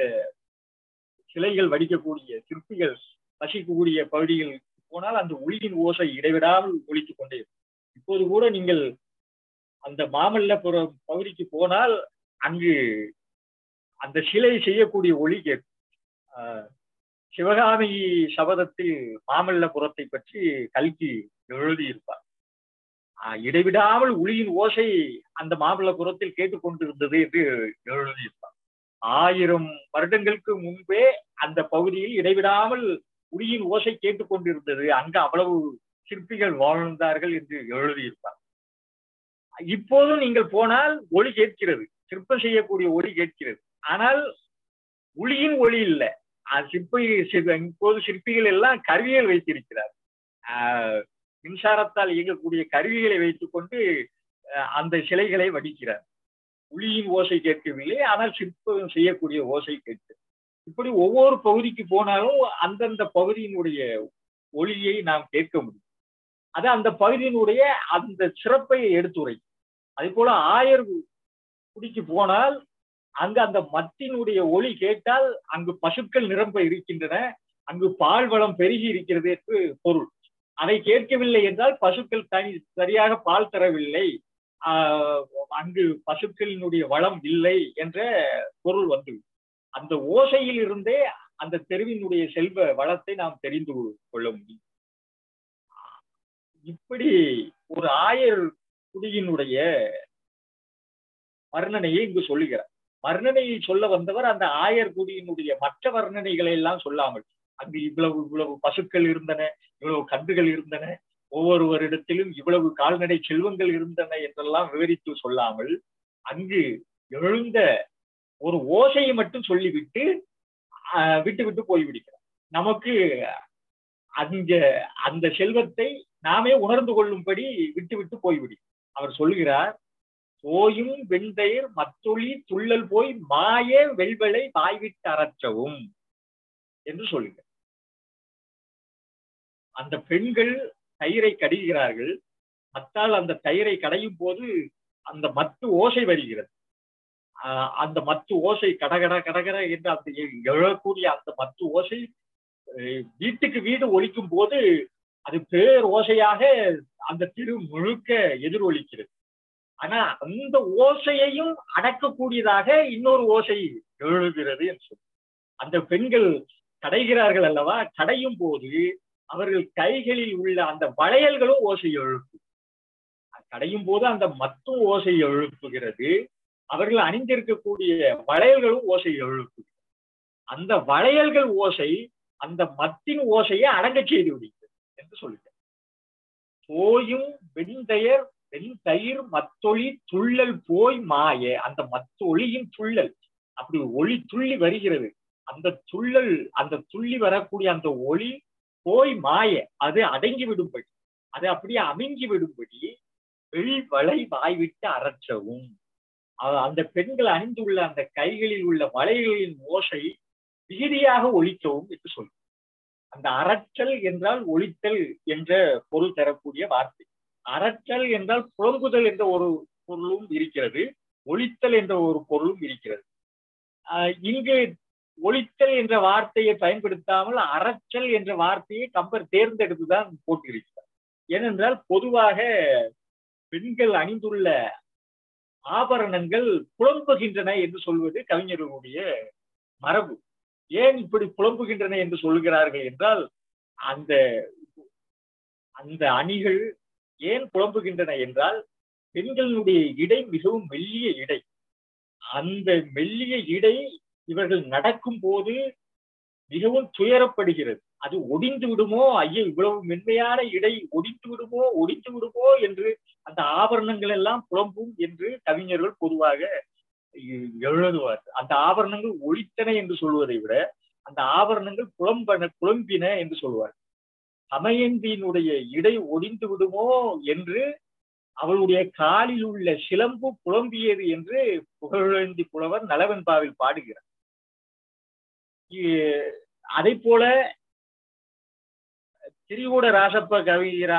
சிலைகள் வடிக்கக்கூடிய சிற்பிகள் வசிக்கக்கூடிய பகுதிகள் போனால் அந்த ஒளியின் ஓசை இடைவிடாமல் ஒலித்துக் கொண்டே இருக்கும் இப்போது கூட நீங்கள் அந்த மாமல்லபுரம் பகுதிக்கு போனால் அங்கு அந்த சிலை செய்யக்கூடிய ஒளி கேட்கும் ஆஹ் சிவகாமி சபதத்தில் மாமல்லபுரத்தை பற்றி கல்கி எழுதியிருப்பார் ஆஹ் இடைவிடாமல் ஒளியின் ஓசை அந்த மாமல்லபுரத்தில் கேட்டுக்கொண்டிருந்தது என்று எழுதியிருப்பார் ஆயிரம் வருடங்களுக்கு முன்பே அந்த பகுதியில் இடைவிடாமல் ஒளியின் ஓசை கேட்டுக்கொண்டிருந்தது அங்கு அவ்வளவு சிற்பிகள் வாழ்ந்தார்கள் என்று எழுதியிருப்பார் இப்போதும் நீங்கள் போனால் ஒளி கேட்கிறது சிற்பம் செய்யக்கூடிய ஒளி கேட்கிறது ஆனால் ஒளியின் ஒளி இல்லை அஹ் சிற்பி சி- இப்போது சிற்பிகள் எல்லாம் கருவிகள் வைத்திருக்கிறார் ஆஹ் மின்சாரத்தால் இயங்கக்கூடிய கருவிகளை வைத்துக்கொண்டு அஹ் அந்த சிலைகளை வடிக்கிறார் ஒளியின் ஓசை கேட்கவில்லை ஆனால் சிற்பம் செய்யக்கூடிய ஓசை கேட்கு இப்படி ஒவ்வொரு பகுதிக்கு போனாலும் அந்தந்த பகுதியினுடைய ஒளியை நாம் கேட்க முடியும் அது அந்த பகுதியினுடைய அந்த சிறப்பை எடுத்துரை அதே போல ஆயர் குடிக்கு போனால் அங்கு அந்த மத்தினுடைய ஒளி கேட்டால் அங்கு பசுக்கள் நிரம்ப இருக்கின்றன அங்கு பால் வளம் பெருகி இருக்கிறது என்று பொருள் அதை கேட்கவில்லை என்றால் பசுக்கள் தனி சரியாக பால் தரவில்லை ஆஹ் அங்கு பசுக்களினுடைய வளம் இல்லை என்ற பொருள் வந்து அந்த ஓசையில் இருந்தே அந்த தெருவினுடைய செல்வ வளத்தை நாம் தெரிந்து கொள்ள முடியும் இப்படி ஒரு ஆயர் குடியினுடைய வர்ணனையை இங்கு சொல்லுகிறார் வர்ணனையை சொல்ல வந்தவர் அந்த ஆயர்குடியினுடைய மற்ற வர்ணனைகளை எல்லாம் சொல்லாமல் அங்கு இவ்வளவு இவ்வளவு பசுக்கள் இருந்தன இவ்வளவு கன்றுகள் இருந்தன ஒவ்வொருவரிடத்திலும் இவ்வளவு கால்நடை செல்வங்கள் இருந்தன என்றெல்லாம் விவரித்து சொல்லாமல் அங்கு எழுந்த ஒரு ஓசையை மட்டும் சொல்லிவிட்டு ஆஹ், விட்டு விட்டு போய்விடுகிறார் நமக்கு அங்க அந்த செல்வத்தை நாமே உணர்ந்து கொள்ளும்படி விட்டு விட்டு போய்விடும் அவர் சொல்கிறார் போயும் வெண்தயிர் மத்தொளி துள்ளல் போய் மாய வெள்வளை வாய்விட்டு அறற்றவும் என்று சொல்லுகிறார் அந்த பெண்கள் தயிரை கடிகிறார்கள் மத்தால் அந்த தயிரை கடையும் போது அந்த மத்து ஓசை வருகிறது ஆஹ் அந்த மத்து ஓசை கடகட கடகட என்று அந்த எ- எழக்கூடிய அந்த மத்து ஓசை அஹ் வீட்டுக்கு வீடு ஒலிக்கும் போது அது பேர் ஓசையாக அந்த திரு முழுக்க எதிரொலிக்கிறது ஆனா அந்த ஓசையையும் அடக்கக்கூடியதாக இன்னொரு ஓசை எழுகிறது என்று சொல்லி அந்த பெண்கள் கடைகிறார்கள் அல்லவா கடையும் போது அவர்கள் கைகளில் உள்ள அந்த வளையல்களும் ஓசை எழுப்பும் கடையும் போது அந்த மத்தும் ஓசை எழுப்புகிறது அவர்கள் அணிந்திருக்கக்கூடிய வளையல்களும் ஓசை எழுப்புகிறது அந்த வளையல்கள் ஓசை அந்த மத்தின் ஓசையை அடங்கச் செய்து விடுகிறது என்று சொல்லுகிறார் போயும் வெண்தயர் வெண்தயிர் மத்தொளி துள்ளல் போய் மாய அந்த மத்தொளியின் துள்ளல் அப்படி ஒளி துள்ளி வருகிறது அந்த துள்ளல் அந்த துள்ளி வரக்கூடிய அந்த ஒளி போய் மாய அது அடங்கி விடும்படி அது அப்படியே அமிங்கி விடும்படி வெளி வளை வாய்விட்டு அறற்றவும் அ- அந்த பெண்கள் அணிந்துள்ள அந்த கைகளில் உள்ள வளைகளின் ஓசை விகிதியாக ஒலிக்கவும் என்று சொல்லும் அந்த அறற்றல் என்றால் ஒலித்தல் என்ற பொருள் தரக்கூடிய வார்த்தை அறற்றல் என்றால் புலம்புதல் என்ற ஒரு பொருளும் இருக்கிறது ஒலித்தல் என்ற ஒரு பொருளும் இருக்கிறது ஆஹ் இங்கு ஒலித்தல் என்ற வார்த்தையை பயன்படுத்தாமல் அறற்றல் என்ற வார்த்தையை கம்பர் தேர்ந்தெடுத்துதான் போட்டிருக்கிறார் ஏனென்றால் பொதுவாக பெண்கள் அணிந்துள்ள ஆபரணங்கள் புலம்புகின்றன என்று சொல்வது கவிஞர்களுடைய மரபு ஏன் இப்படி புலம்புகின்றன என்று சொல்கிறார்கள் என்றால் அந்த அந்த அணிகள் ஏன் புலம்புகின்றன என்றால் பெண்களுடைய இடை மிகவும் மெல்லிய இடை அந்த மெல்லிய இடை இவர்கள் நடக்கும் போது மிகவும் துயரப்படுகிறது அது ஒடிந்து விடுமோ ஐயோ இவ்வளவு மென்மையான இடை ஒடிந்து விடுமோ ஒடிந்து விடுமோ என்று அந்த ஆபரணங்கள் எல்லாம் புலம்பும் என்று கவிஞர்கள் பொதுவாக எ- எழுதுவார் அந்த ஆபரணங்கள் ஒழித்தன என்று சொல்வதை விட அந்த ஆபரணங்கள் புலம்பன புலம்பின என்று சொல்வார் தமயந்தியினுடைய இடை ஒடிந்து விடுமோ என்று அவளுடைய காலில் உள்ள சிலம்பு புலம்பியது என்று புகழேந்தி புலவர் நலவெண்பாவில் பாடுகிறார் அதை போல திரிகூட ராசப்ப கவிஞர்